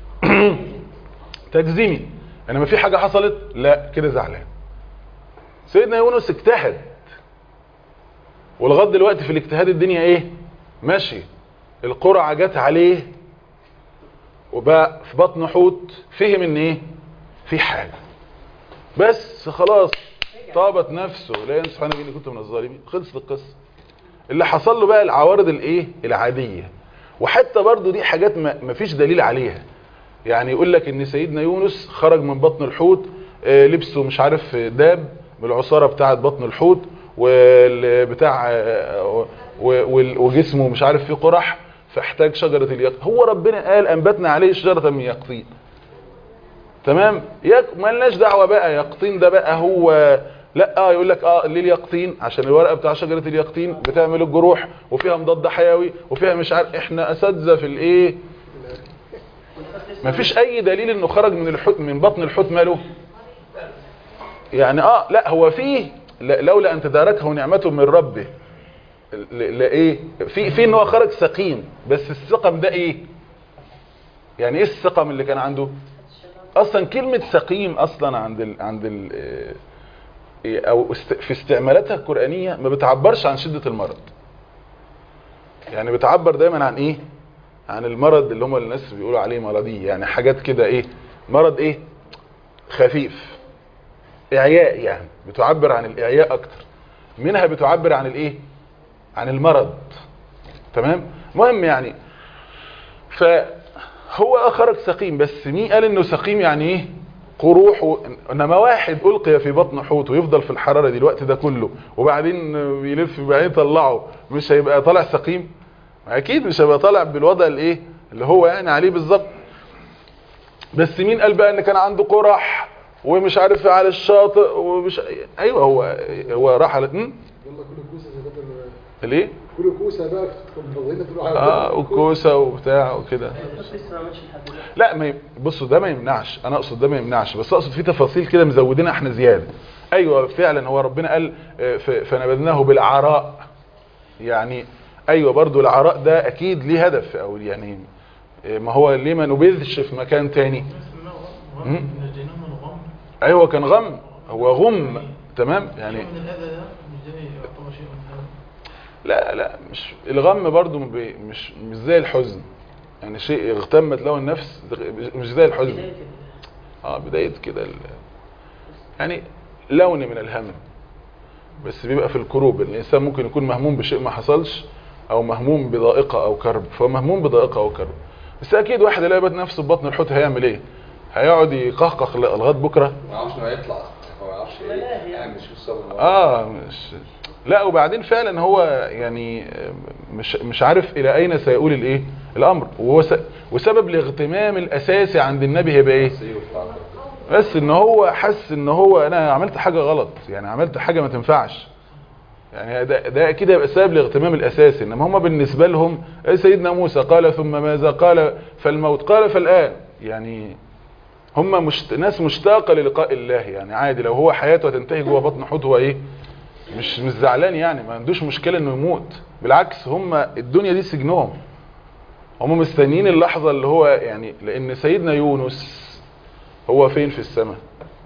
تجزمي انما في حاجه حصلت لا كده زعلان سيدنا يونس اجتهد ولغايه دلوقتي في الاجتهاد الدنيا ايه ماشي القرعه جت عليه وبقى في بطن حوت فهم ان ايه في حاجه بس خلاص طابت نفسه لا ينصح انا اني كنت من الظالمين خلصت القصه اللي حصل له بقى العوارض الايه العاديه وحتى برضو دي حاجات ما ما فيش دليل عليها يعني يقول لك ان سيدنا يونس خرج من بطن الحوت آه، لبسه مش عارف داب بالعصاره بتاعه بطن الحوت والبتاع آه، و- وال- وجسمه مش عارف فيه قرح فاحتاج شجره اليقطين هو ربنا قال انبتنا عليه شجره من يقطين تمام يك مالناش دعوه بقى يقطين ده بقى هو لا اه يقول لك اه ليه اليقطين عشان الورقه بتاع شجره اليقطين بتعمل الجروح وفيها مضاد حيوي وفيها مش عارف احنا اساتذه في الايه مفيش اي دليل انه خرج من الحوت من بطن الحوت ماله يعني اه لا هو فيه لا- لولا ان تداركه نعمته من ربه ل- لايه في في ان هو خرج سقيم بس السقم ده ايه يعني ايه السقم اللي كان عنده اصلا كلمة سقيم اصلا عند ال عند ال إيه، او است في استعمالاتها القرآنية ما بتعبرش عن شدة المرض يعني بتعبر دايما عن ايه عن المرض اللي هم الناس بيقولوا عليه مرضي يعني حاجات كده ايه مرض ايه خفيف اعياء يعني بتعبر عن الاعياء اكتر منها بتعبر عن الايه عن المرض تمام مهم يعني فهو اخرج سقيم بس مين قال انه سقيم يعني ايه قروح و... انما واحد القي في بطن حوت ويفضل في الحراره دي الوقت ده كله وبعدين بيلف وبعدين يطلعه مش هيبقى طالع سقيم اكيد مش هيبقى طالع بالوضع الايه اللي هو يعني عليه بالظبط بس مين قال بقى ان كان عنده قرح ومش عارف على الشاطئ ومش ايوه هو هو راح على م? يلا كل كوسه زي بدل ليه كل كوسه بقى تفضلنا تروح على اه والكوسه وبتاع وكده بس لسه ما عملش لحد دلوقتي لا ما ي... بصوا ده ما يمنعش انا اقصد ده ما يمنعش بس اقصد في تفاصيل كده مزودينها احنا زياده ايوه فعلا هو ربنا قال آه، ف... فنبذناه بالعراء يعني ايوه برضو العراء ده اكيد ليه هدف او يعني آه، ما هو ليه ما نبذش في مكان تاني مم. نجيناه من الغم ايوه كان غم هو غم تمام يعني شيء من الأذى ده مش ده يعتبر شيء من الأذى لا لا مش الغم برضو ما بي- مش مش زي الحزن يعني شيء اغتمت له النفس مش زي الحزن بداية اه بداية كده ال... يعني لون من الهم بس بيبقى في الكروب الانسان ممكن يكون مهموم بشيء ما حصلش او مهموم بضائقة او كرب فهو مهموم بضائقة او كرب بس اكيد واحد اللي يبات نفسه في بطن الحوت هيعمل ايه هيقعد يقهقه لغايه بكره ما يعرفش انه هيطلع هو ما يعرفش ايه ملاهي يعني. يعني مش الصبر اه مش لا وبعدين فعلا هو يعني مش مش عارف الى اين سيؤول الايه الامر وهو س... وسبب الاغتمام الاساسي عند النبي هيبقى ايه بس ان هو حس ان هو انا عملت حاجه غلط يعني عملت حاجه ما تنفعش يعني ده, ده اكيد هيبقى سبب الاغتمام الاساسي انما هم بالنسبه لهم سيدنا موسى قال ثم ماذا قال فالموت قال فالان يعني هم مشت... ناس مشتاقه للقاء الله يعني عادي لو هو حياته هتنتهي جوه بطن حوت هو ايه مش مش زعلان يعني ما عندوش مشكله انه يموت بالعكس هم الدنيا دي سجنهم هم مستنيين اللحظه اللي هو يعني لان سيدنا يونس هو فين في السماء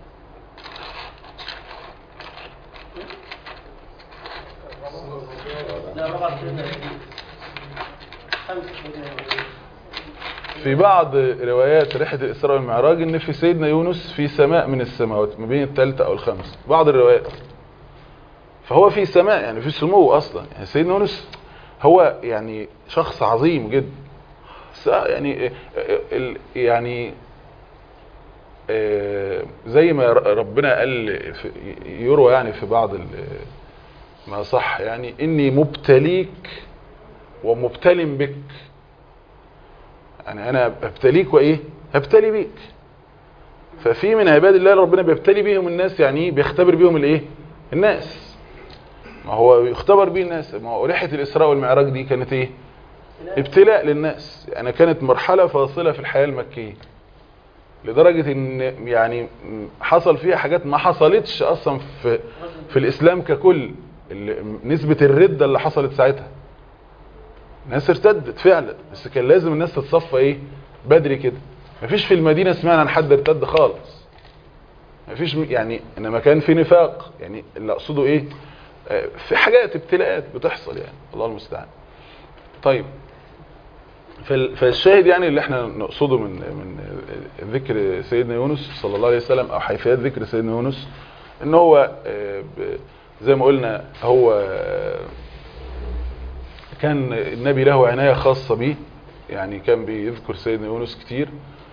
لا ربع سيدنا إبراهيم. خمسة سيدنا إبراهيم. في بعض روايات رحلة الإسراء والمعراج إن في سيدنا يونس في سماء من السماوات ما بين الثالثة أو الخامسة بعض الروايات فهو في سماء يعني في سمو أصلا يعني سيدنا يونس هو يعني شخص عظيم جدا س- يعني ال- يعني آه، زي ما ر- ربنا قال في- يروى يعني في بعض ال- ما صح يعني إني مبتليك ومبتل بك يعني انا ابتليك وايه هبتلي بيك ففي من عباد الله اللي ربنا بيبتلي بيهم الناس يعني إيه؟ بيختبر بيهم الايه الناس ما هو يختبر بيه الناس ما هو رحله الاسراء والمعراج دي كانت ايه ابتلاء للناس يعني كانت مرحله فاصله في الحياه المكيه لدرجه ان يعني حصل فيها حاجات ما حصلتش اصلا في في الاسلام ككل اللي- نسبه الرده اللي حصلت ساعتها الناس ارتدت فعلا بس كان لازم الناس تتصفى ايه بدري كده مفيش في المدينة سمعنا عن حد ارتد خالص مفيش م- يعني انما كان في نفاق يعني اللي اقصده ايه آه، في حاجات ابتلاءات بتحصل يعني الله المستعان طيب فال- فالشاهد يعني اللي احنا نقصده من من ذكر سيدنا يونس صلى الله عليه وسلم او حيثيات ذكر سيدنا يونس ان هو آه، ب- زي ما قلنا هو آه، كان النبي له عناية خاصة به يعني كان بيذكر سيدنا يونس كتير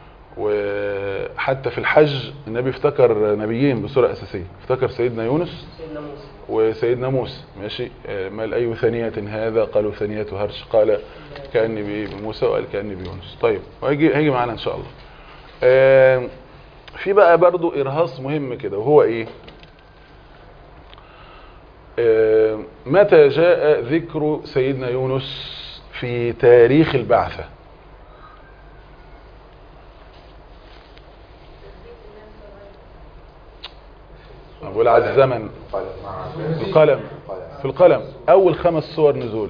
وحتى في الحج النبي افتكر نبيين بصورة أساسية افتكر سيدنا يونس سيدنا موسى وسيدنا موسى ماشي آه، ما أي ثانية هذا قالوا ثانية هرش قال كأني بموسى وقال كأني بيونس طيب وهيجي هيجي معانا إن شاء الله آه، في بقى برضو إرهاص مهم كده وهو إيه آه، متى جاء ذكر سيدنا يونس في تاريخ البعثة بقول على الزمن القلم في القلم اول خمس صور نزول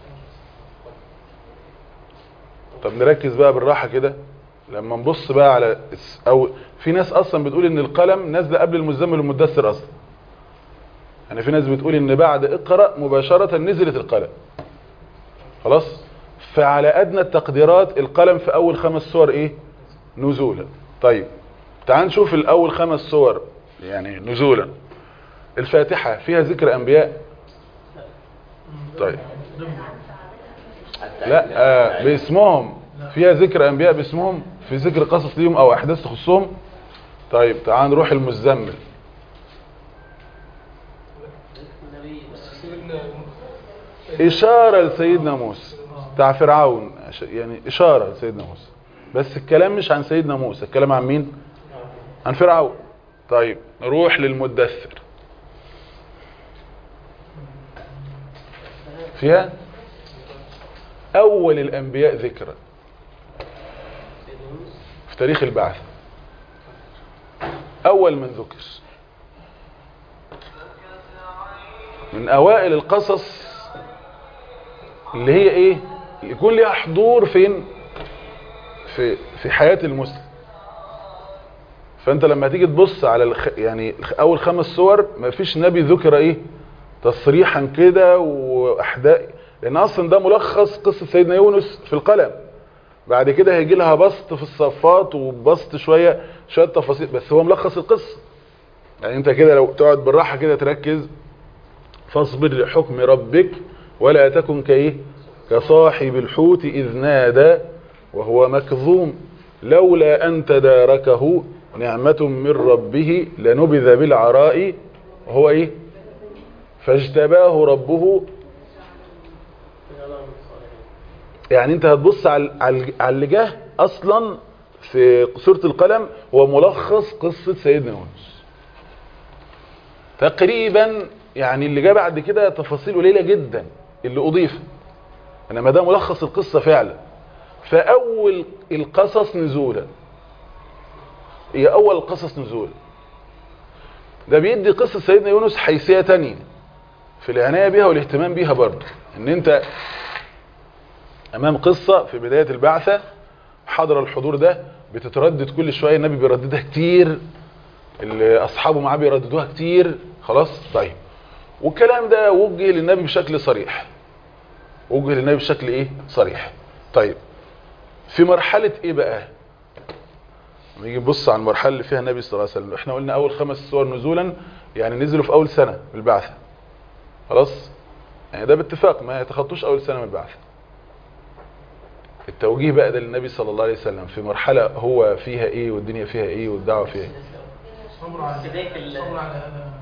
طب نركز بقى بالراحة كده لما نبص بقى على الس- او في ناس اصلا بتقول ان القلم نازله قبل المزمل والمدثر اصلا يعني في ناس بتقول ان بعد اقرأ مباشرة نزلت القلم خلاص فعلى ادنى التقديرات القلم في اول خمس صور ايه نزولا طيب تعال نشوف الاول خمس صور يعني نزولا الفاتحة فيها ذكر انبياء طيب لا آه باسمهم فيها ذكر انبياء باسمهم في ذكر قصص ليهم او احداث تخصهم طيب تعال نروح المزمل النبي إشارة لسيدنا موسى بتاع فرعون عش- يعني إشارة لسيدنا موسى بس الكلام مش عن سيدنا موسى الكلام عن مين عن فرعون طيب نروح للمدثر فيها أول الأنبياء ذكرا سيدنا يونس في تاريخ البعث أول من ذكر من أوائل القصص اللي هي إيه اللي يكون ليها حضور فين في في حياة المسلم فأنت لما تيجي تبص على الخ... يعني الخ- أول خمس صور ما فيش نبي ذكر إيه تصريحا كده وأحداث لأن أصلا ده ملخص قصة سيدنا يونس في القلم بعد كده هيجي لها بسط في الصفات وبسط شوية شوية تفاصيل بس هو ملخص القصة يعني انت كده لو تقعد بالراحة كده تركز فاصبر لحكم ربك ولا تكن كايه كصاحب الحوت إذ نادى وهو مكظوم لولا أن تداركه نعمة من ربه لنبذ بالعراء وهو ايه فاجتباه ربه من الله من الصالحين يعني انت هتبص على على على اللي جه اصلا في سورة القلم هو ملخص قصة سيدنا يونس تقريبا يعني اللي جه بعد كده تفاصيل قليلة جدا اللي اضيف انما ده ملخص القصة فعلا فاول القصص نزولا هي اول القصص نزولا ده بيدي قصة سيدنا يونس حيثية تانية في العناية بيها والاهتمام بيها برضه ان انت امام قصة في بداية البعثة حضر الحضور ده بتتردد كل شوية النبي بيرددها كتير اللي اصحابه معاه بيرددوها كتير خلاص طيب والكلام ده وجه للنبي بشكل صريح وجه للنبي بشكل ايه صريح طيب في مرحلة ايه بقى لما نيجي نبص على المرحلة اللي فيها النبي صلى الله عليه وسلم احنا قلنا اول خمس سور نزولا يعني نزلوا في اول سنة من البعثة خلاص يعني ده باتفاق ما يتخطوش اول سنة من البعثة التوجيه بقى ده للنبي صلى الله عليه وسلم في مرحلة هو فيها ايه والدنيا فيها ايه والدعوة فيها ايه صبر على بداية ال- صبر على هذا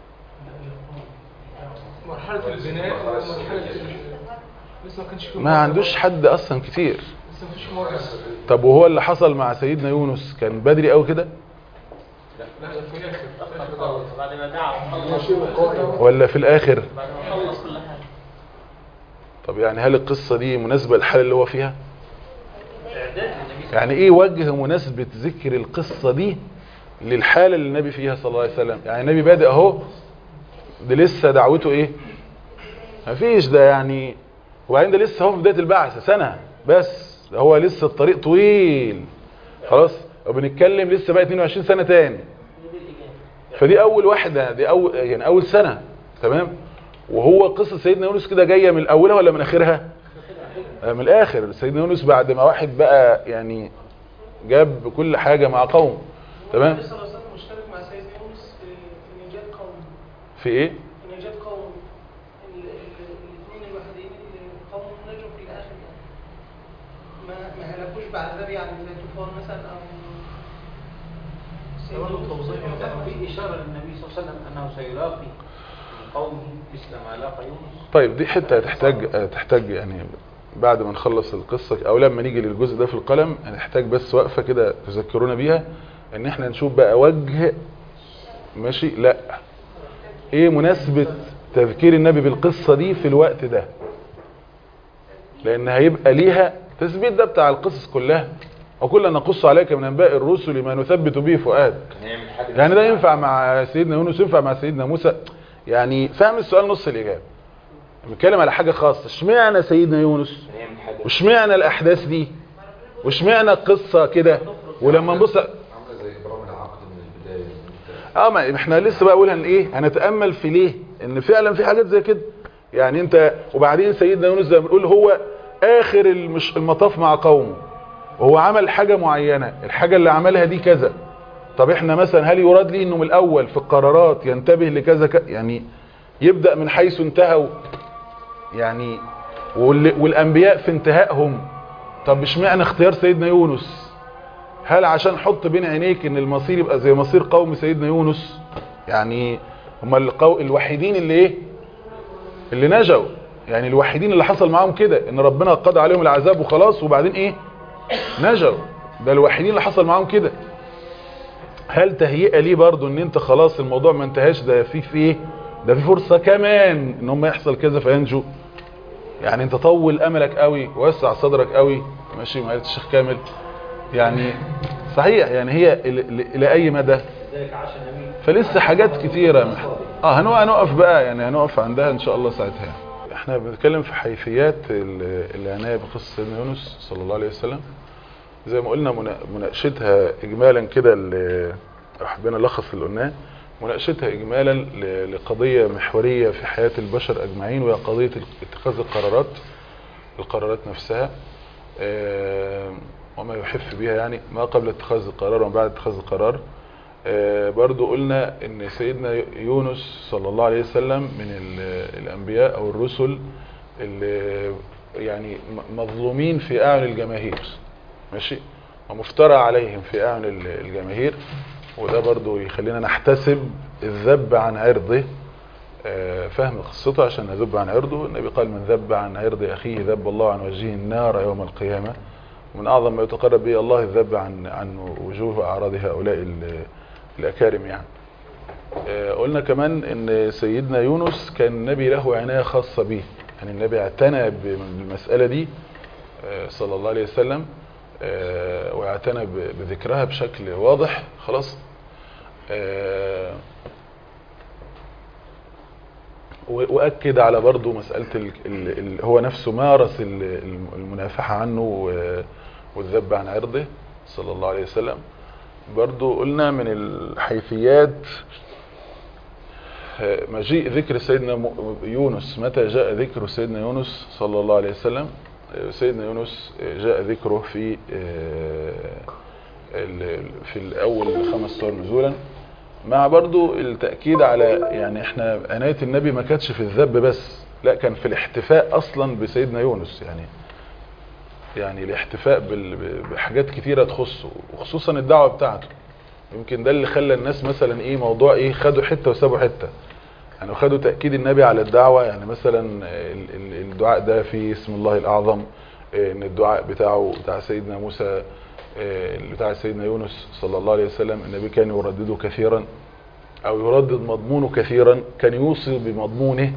مرحلة البناء ومرحلة ال- لسه ما كانش في ما عندوش حد اصلا كتير لسه ما فيش مرة طب وهو اللي حصل مع سيدنا يونس كان بدري قوي كده لا ده في الاخر في آخر خلص دعوة. بعد ما دعا ماشي وخلص وقائم ولا في الاخر بعد ما خلص كل حاجة طب يعني هل القصة دي مناسبة للحالة اللي هو فيها إعداد النبي يعني ايه وجه مناسبة ذكر القصة دي للحالة اللي النبي فيها صلى الله عليه وسلم يعني النبي بادئ اهو ده لسه دعوته ايه مفيش ده يعني وبعدين ده لسه هو في بداية البعث سنة بس ده هو لسه الطريق طويل خلاص وبنتكلم لسه بقى 22 سنة تاني دي الإجابة فدي اول واحدة دي اول يعني اول سنة تمام وهو قصة سيدنا يونس كده جاية من اولها ولا من اخرها آه، من الاخر سيدنا يونس بعد ما واحد بقى يعني جاب كل حاجة مع قوم تمام النبي صلى الله عليه وسلم مشترك مع سيدنا يونس في في نجاة قوم في ايه في نجاة قوم ال- ال- الاثنين الوحيدين اللي قوم نجوا في الاخر يعني ما ما هلكوش بعد ذلك يعني زي طوفان مثلا او سيدنا برضه يونس توضيح مثلاً. في إشارة للنبي صلى الله عليه وسلم أنه سيلاقي من قومه مثل ما لاقى يونس طيب دي حتة تحتاج آه، تحتاج يعني بعد ما نخلص القصة او لما نيجي للجزء ده في القلم هنحتاج بس وقفة كده تذكرونا بيها ان احنا نشوف بقى وجه ماشي لا ايه مناسبة تذكير النبي بالقصة دي في الوقت ده لان هيبقى ليها تثبيت ده بتاع القصص كلها وكلنا نقص عليك من انباء الرسل ما نثبت به فؤادك هنعمل حاجة يعني ده ينفع مع سيدنا يونس ينفع مع سيدنا موسى يعني فاهم السؤال نص الاجابه بنتكلم على حاجه خاصه اشمعنى سيدنا يونس هنعمل حاجة واشمعنى الاحداث دي واشمعنى القصه كده ولما نبص عاملة زي برامج العقد من البداية إن أنت اه ما احنا لسه بقى اقولها ايه هنتامل في ليه ان فعلا في حاجات زي كده يعني انت وبعدين سيدنا يونس زي ما بنقول هو اخر المش المطاف مع قومه وهو عمل حاجه معينه الحاجه اللي عملها دي كذا طب احنا مثلا هل يراد لي انه من الاول في القرارات ينتبه لكذا ك... يعني يبدا من حيث انتهوا يعني وال... والانبياء في انتهائهم طب اشمعنى اختيار سيدنا يونس هل عشان حط بين عينيك ان المصير يبقى زي مصير قوم سيدنا يونس يعني هم القو... الوحيدين اللي ايه اللي نجوا يعني الوحيدين اللي حصل معاهم كده ان ربنا قضى عليهم العذاب وخلاص وبعدين ايه نجوا ده الوحيدين اللي حصل معاهم كده هل تهيئة ليه برضو ان انت خلاص الموضوع ما انتهاش ده في في ايه ده في فرصة كمان ان هم يحصل كذا فينجو يعني انت طول املك قوي ووسع صدرك قوي ماشي مع الشيخ كامل يعني صحيح يعني هي الى إلى اي مدى ذلك عاش النبي فلسه حاجات كتيرة مح... اه هنقف هنقف بقى يعني هنقف عندها ان شاء الله ساعتها يعني. احنا بنتكلم في حيثيات ال- العناية بقصة سيدنا يونس صلى الله عليه وسلم زي ما قلنا منا- مناقشتها اجمالا كده ال- لو حبينا نلخص اللي قلناه مناقشتها اجمالا ل- لقضية محورية في حياة البشر اجمعين وهي قضية اتخاذ القرارات القرارات نفسها آه، وما يحف بها يعني ما قبل اتخاذ القرار وما بعد اتخاذ القرار آه، برضو قلنا ان سيدنا يونس صلى الله عليه وسلم من ال- الانبياء او الرسل اللي يعني م- مظلومين في اعين الجماهير ماشي ومفترى عليهم في اعين ال- الجماهير وده برضو يخلينا نحتسب الذب عن عرضه آه، فهم قصته عشان نذب عن عرضه النبي قال من ذب عن عرض اخيه ذب الله عن وجهه النار يوم القيامه ومن اعظم ما يتقرب به الله الذب عن عن وجوه واعراض هؤلاء ال- الاكارم يعني آه، قلنا كمان ان سيدنا يونس كان النبي له عنايه خاصه به يعني النبي اعتنى بالمساله دي آه، صلى الله عليه وسلم آه، واعتنى ب- بذكرها بشكل واضح خلاص آه، و- واكد على برضو مساله ال ال ال هو نفسه مارس ال- الم- المنافحه عنه و- والذب عن عرضه صلى الله عليه وسلم برضو قلنا من الحيثيات آه، مجيء ذكر سيدنا م- يونس متى جاء ذكر سيدنا يونس صلى الله عليه وسلم آه، سيدنا يونس آه، جاء ذكره في آه، ال- في الاول خمس سور نزولا مع برضو التأكيد على يعني احنا عناية النبي ما كانتش في الذب بس لا كان في الاحتفاء اصلا بسيدنا يونس يعني يعني الاحتفاء بال- ب- بحاجات كتيرة تخصه وخصوصا الدعوة بتاعته يمكن ده اللي خلى الناس مثلا ايه موضوع ايه خدوا حتة وسابوا حتة يعني خدوا تأكيد النبي على الدعوة يعني مثلا ال- ال- الدعاء ده في اسم الله الأعظم إيه، ان الدعاء بتاعه بتاع سيدنا موسى إيه، بتاع سيدنا يونس صلى الله عليه وسلم النبي كان يردده كثيرا او يردد مضمونه كثيرا كان يوصي بمضمونه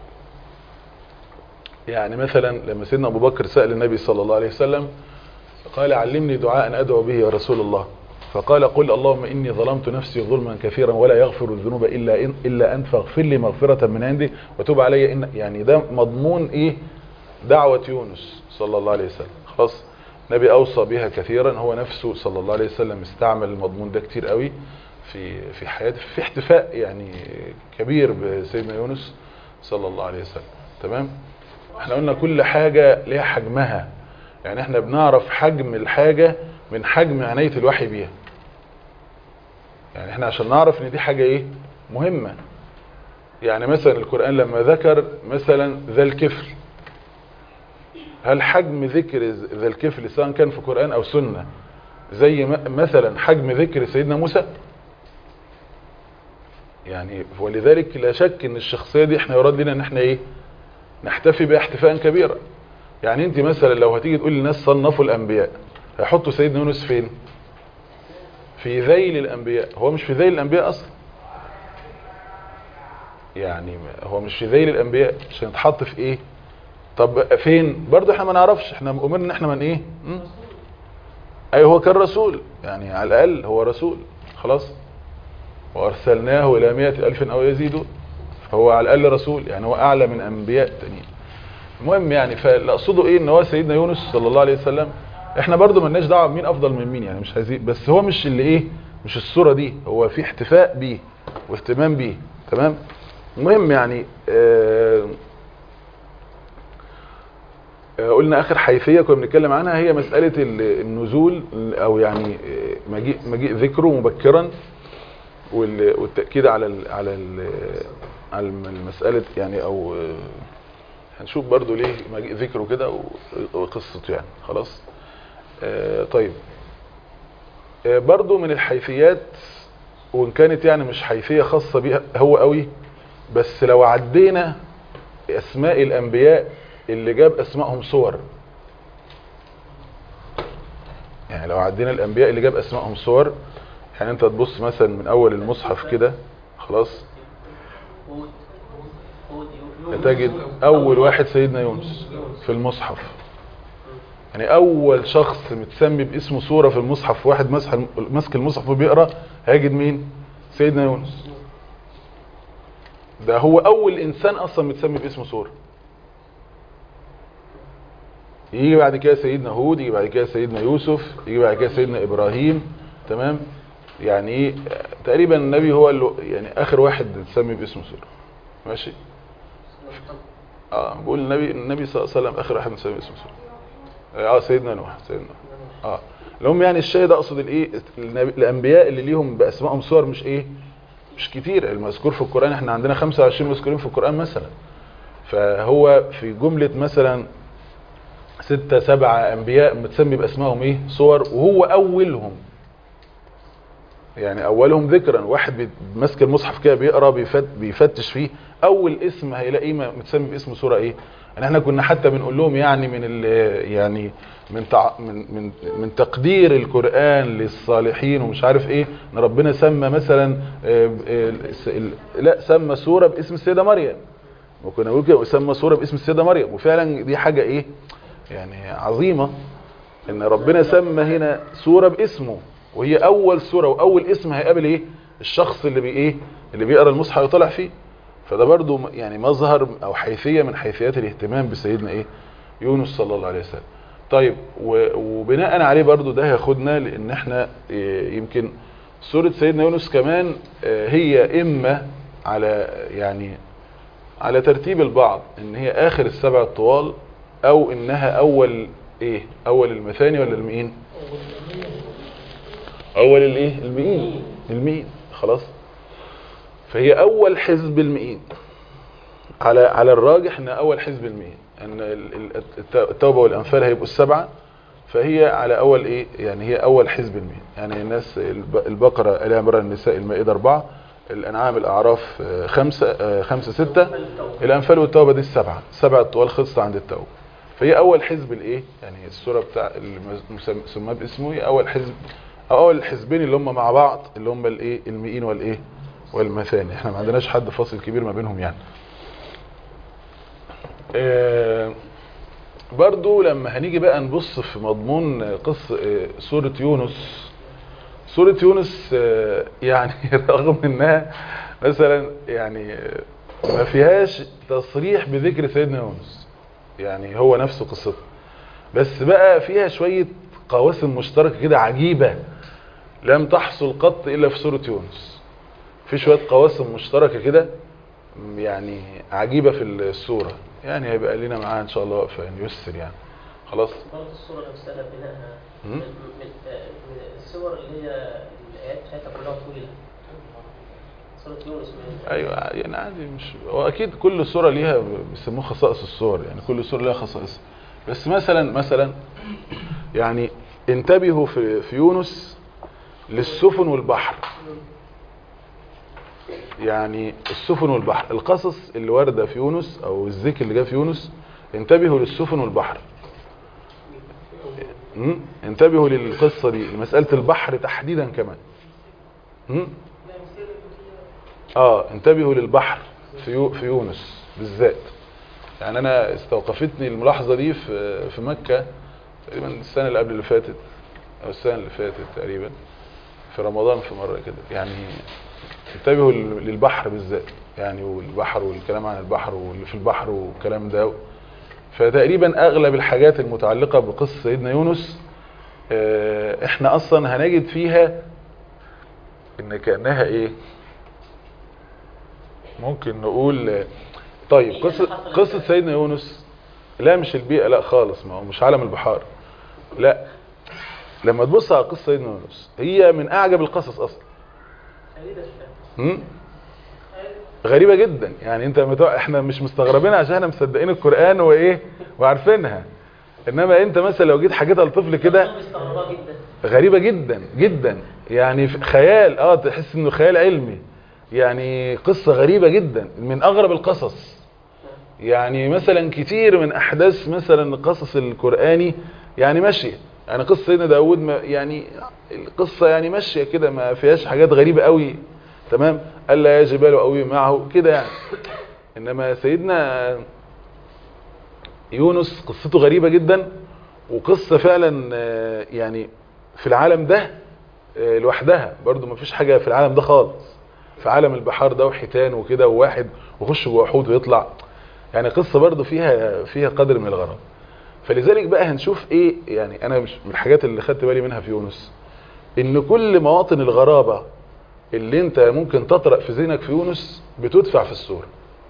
يعني مثلا لما سيدنا ابو بكر سأل النبي صلى الله عليه وسلم قال علمني دعاء ادعو به يا رسول الله فقال قل اللهم اني ظلمت نفسي ظلما كثيرا ولا يغفر الذنوب الا إن الا انت فاغفر لي مغفرة من عندي وتوب علي إن يعني ده مضمون ايه دعوة يونس صلى الله عليه وسلم خلاص النبي اوصى بها كثيرا هو نفسه صلى الله عليه وسلم استعمل المضمون ده كتير قوي في في حياته في احتفاء يعني كبير بسيدنا يونس صلى الله عليه وسلم تمام احنا قلنا كل حاجة ليها حجمها يعني احنا بنعرف حجم الحاجة من حجم عناية الوحي بيها يعني احنا عشان نعرف ان دي حاجة ايه مهمة يعني مثلا القرآن لما ذكر مثلا ذا الكفل هل حجم ذكر ذا الكفل سواء كان في قرآن او سنة زي م- مثلا حجم ذكر سيدنا موسى يعني ولذلك لا شك ان الشخصية دي احنا يراد لنا ان احنا ايه نحتفي بها احتفاء كبيرا يعني انت مثلا لو هتيجي تقول للناس صنفوا الانبياء هيحطوا سيدنا يونس فين في ذيل الانبياء هو مش في ذيل الانبياء اصلا يعني هو مش في ذيل الانبياء عشان يتحط في ايه طب فين برضه احنا ما نعرفش احنا امرنا ان احنا من ايه م? اي هو كان رسول يعني على الاقل هو رسول خلاص وارسلناه الى مئة الف او يزيدون فهو على الاقل رسول يعني هو اعلى من انبياء تانيين المهم يعني فاللي اقصده ايه ان هو سيدنا يونس صلى الله عليه وسلم احنا برضو ملناش دعوه بمين افضل من مين يعني مش عايزين بس هو مش اللي ايه مش الصوره دي هو في احتفاء بيه واهتمام بيه تمام المهم يعني آه آه، قلنا اخر حيثيه كنا بنتكلم عنها هي مساله ال- النزول او يعني آه، مجيء مجيء ذكره مبكرا وال- والتاكيد على ال على ال على المساله يعني او آه، هنشوف برضو ليه مجيء ذكره كده و- وقصته يعني خلاص آه، طيب آه، برضو من الحيثيات وان كانت يعني مش حيثيه خاصه بيها هو قوي بس لو عدينا اسماء الانبياء اللي جاب اسمائهم صور يعني لو عدينا الانبياء اللي جاب اسمائهم صور يعني انت تبص مثلا من اول المصحف كده خلاص هود هود يونس تجد اول واحد سيدنا يونس في المصحف يعني اول شخص متسمي باسم سورة في المصحف واحد مسح ماسك المصحف وبيقرا هيجد مين سيدنا يونس ده هو اول انسان اصلا متسمي باسم سورة يجي بعد كده سيدنا هود يجي بعد كده سيدنا يوسف يجي بعد كده سيدنا ابراهيم تمام يعني ايه تقريبا النبي هو اللي يعني اخر واحد متسمي باسم سورة ماشي اه بقول النبي النبي صلى الله عليه وسلم اخر واحد مسمي اسمه سورة اه سيدنا نوح سيدنا نوح اه اللي هم يعني الشاهد اقصد الايه النبي- الانبياء اللي ليهم باسمائهم صور مش ايه مش كتير المذكور في القران احنا عندنا 25 مذكورين في القران مثلا فهو في جمله مثلا ستة سبعة انبياء متسمي باسمائهم ايه صور وهو اولهم يعني اولهم ذكرا واحد بي- ماسك المصحف كده بيقرا بيفت بيفتش فيه اول اسم هيلاقيه م- متسمي باسم سوره ايه يعني احنا كنا حتى بنقول لهم يعني من ال يعني من تع من من من تقدير القران للصالحين ومش عارف ايه ان ربنا سمى مثلا آه، آه، الس- ال- لا سمى سوره باسم السيده مريم وكنا بنقول كده وسمى سوره باسم السيده مريم وفعلا دي حاجه ايه يعني عظيمه ان ربنا سمى هنا سورة باسمه وهي اول سورة واول اسم هيقابل ايه الشخص اللي بي ايه اللي بيقرا المصحف ويطلع فيه فده برضو م- يعني مظهر او حيثية من حيثيات الاهتمام بسيدنا ايه يونس صلى الله عليه وسلم طيب و- وبناء عليه برضو ده هياخدنا لان احنا إيه، يمكن سورة سيدنا يونس كمان آه، هي اما على يعني على ترتيب البعض ان هي اخر السبع الطوال او انها اول ايه اول المثاني ولا المئين اول الايه المئين المئين خلاص فهي اول حزب المئين على على الراجح ان اول حزب المئين ان ال- ال- الت- التوبه والانفال هيبقوا السبعه فهي على اول ايه يعني هي اول حزب المئين يعني الناس الب- البقره ال عمران النساء المائده اربعه الانعام الاعراف آه، خمسه آه، خمسه سته الانفال والتوبه دي السبعه سبعه طوال خلصت عند التوبه فهي اول حزب الايه يعني السوره بتاع المسمى باسمه هي اول حزب او اول الحزبين اللي هم مع بعض اللي هم الايه المئين والايه والمثاني احنا ما عندناش حد فاصل كبير ما بينهم يعني آه، برضو لما هنيجي بقى نبص في مضمون قص آه، سورة يونس سورة يونس آه، يعني رغم انها مثلا يعني آه، ما فيهاش تصريح بذكر سيدنا يونس يعني هو نفسه قصته بس بقى فيها شوية قواسم مشتركة كده عجيبة لم تحصل قط إلا في سورة يونس في شوية قواسم مشتركة كده م- يعني عجيبة في السورة يعني هيبقى لنا معاها إن شاء الله وقفة يعني يسر يعني خلاص برضه الصورة نفسها بناءها مم. من, من, من الصور اللي هي الآيات بتاعتها كلها طويلة سورة يونس من ايوه يعني عادي مش هو اكيد كل صوره ليها بيسموه خصائص الصور يعني كل صوره ليها خصائص بس مثلا مثلا يعني انتبهوا في في يونس للسفن والبحر يعني السفن والبحر القصص اللي وارده في يونس او الذكر اللي جاء في يونس انتبهوا للسفن والبحر م? انتبهوا للقصه دي مساله البحر تحديدا كمان م? اه انتبهوا للبحر في يو في يونس بالذات يعني انا استوقفتني الملاحظه دي في في مكه تقريبا السنه اللي قبل اللي فاتت او السنه اللي فاتت تقريبا في رمضان في مره كده يعني انتبهوا لل- للبحر بالذات يعني والبحر والكلام عن البحر واللي في البحر والكلام ده فتقريبا اغلب الحاجات المتعلقه بقصه سيدنا يونس آه، احنا اصلا هنجد فيها ان كانها ايه ممكن نقول آه، طيب قصه قصه سيدنا يونس لا مش البيئه لا خالص ما هو مش عالم البحار لا لما تبص على قصه سيدنا يونس هي من اعجب القصص اصلا فريدة شوية مم؟ غريبة جدا يعني انت متوقع احنا مش مستغربين عشان احنا مصدقين القرآن وايه وعارفينها انما انت مثلا لو جيت حكيتها لطفل كده مستغربة جدا غريبة جدا جدا يعني في- خيال اه تحس انه خيال علمي يعني قصة غريبة جدا من اغرب القصص يعني مثلا كتير من احداث مثلا القصص القرآني يعني ماشية يعني قصة سيدنا داود ما يعني القصة يعني ماشية كده ما فيهاش حاجات غريبة قوي تمام ألا يا جبال أوي معه كده يعني إنما سيدنا يونس قصته غريبة جدا وقصة فعلا آه، يعني في العالم ده آه، لوحدها برضو ما فيش حاجة في العالم ده خالص في عالم البحار ده وحيتان وكده وواحد ويخش جوه حوت ويطلع يعني قصة برضو فيها فيها قدر من الغرابة فلذلك بقى هنشوف ايه يعني انا مش من الحاجات اللي خدت بالي منها في يونس ان كل مواطن الغرابة اللي انت ممكن تطرق في ذهنك في يونس بتدفع في السورة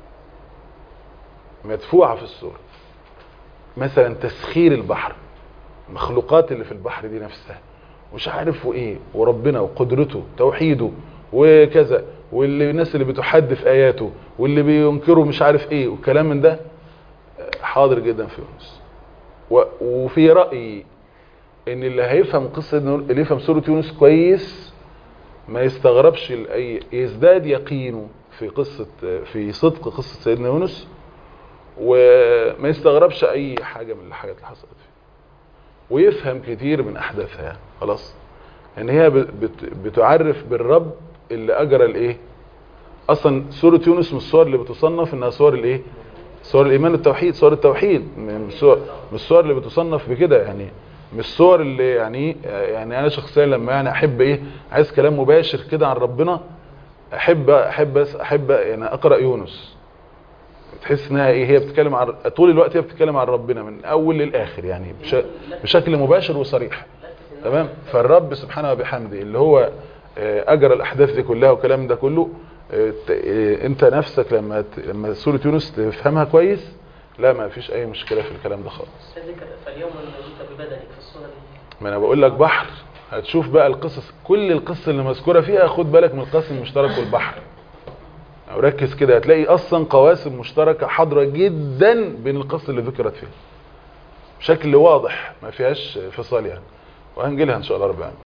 مدفوعة في السورة مثلا تسخير البحر المخلوقات اللي في البحر دي نفسها مش عارف وايه وربنا وقدرته توحيده وكذا واللي الناس اللي بتحدث اياته واللي بينكروا مش عارف ايه والكلام من ده حاضر جدا في يونس و- وفي رأيي ان اللي هيفهم قصة اللي يفهم سورة يونس كويس ما يستغربش لأي يزداد يقينه في قصة في صدق قصة سيدنا يونس وما يستغربش اي حاجة من الحاجات اللي حصلت فيه ويفهم كتير من احداثها يعني خلاص ان هي بت- بت- بتعرف بالرب اللي اجرى الايه اصلا سورة يونس من الصور اللي بتصنف انها صور الايه صور الايمان والتوحيد صور التوحيد من الصور من الصور اللي بتصنف بكده يعني من الصور اللي يعني يعني انا شخصيا لما يعني احب ايه عايز كلام مباشر كده عن ربنا احب احب أس- احب يعني اقرا يونس تحس انها ايه هي بتتكلم عن طول الوقت هي بتتكلم عن ربنا من اول للاخر يعني بش... بشكل مباشر وصريح تمام فالرب سبحانه وبحمده اللي هو آه، اجرى الاحداث دي كلها والكلام ده كله آه، ت- آه، انت نفسك لما ت- لما سوره يونس تفهمها كويس لا ما فيش اي مشكله في الكلام ده خالص ذكر فاليوم نجيت ببدنك في الصورة دي ما انا بقول لك بحر هتشوف بقى القصص كل القصة اللي مذكورة فيها خد بالك من القاسم المشترك والبحر او ركز كده هتلاقي اصلا قواسم مشتركة حاضرة جدا بين القصة اللي ذكرت فيها بشكل واضح ما فيهاش فصال يعني وهنجيلها ان شاء الله رب العالمين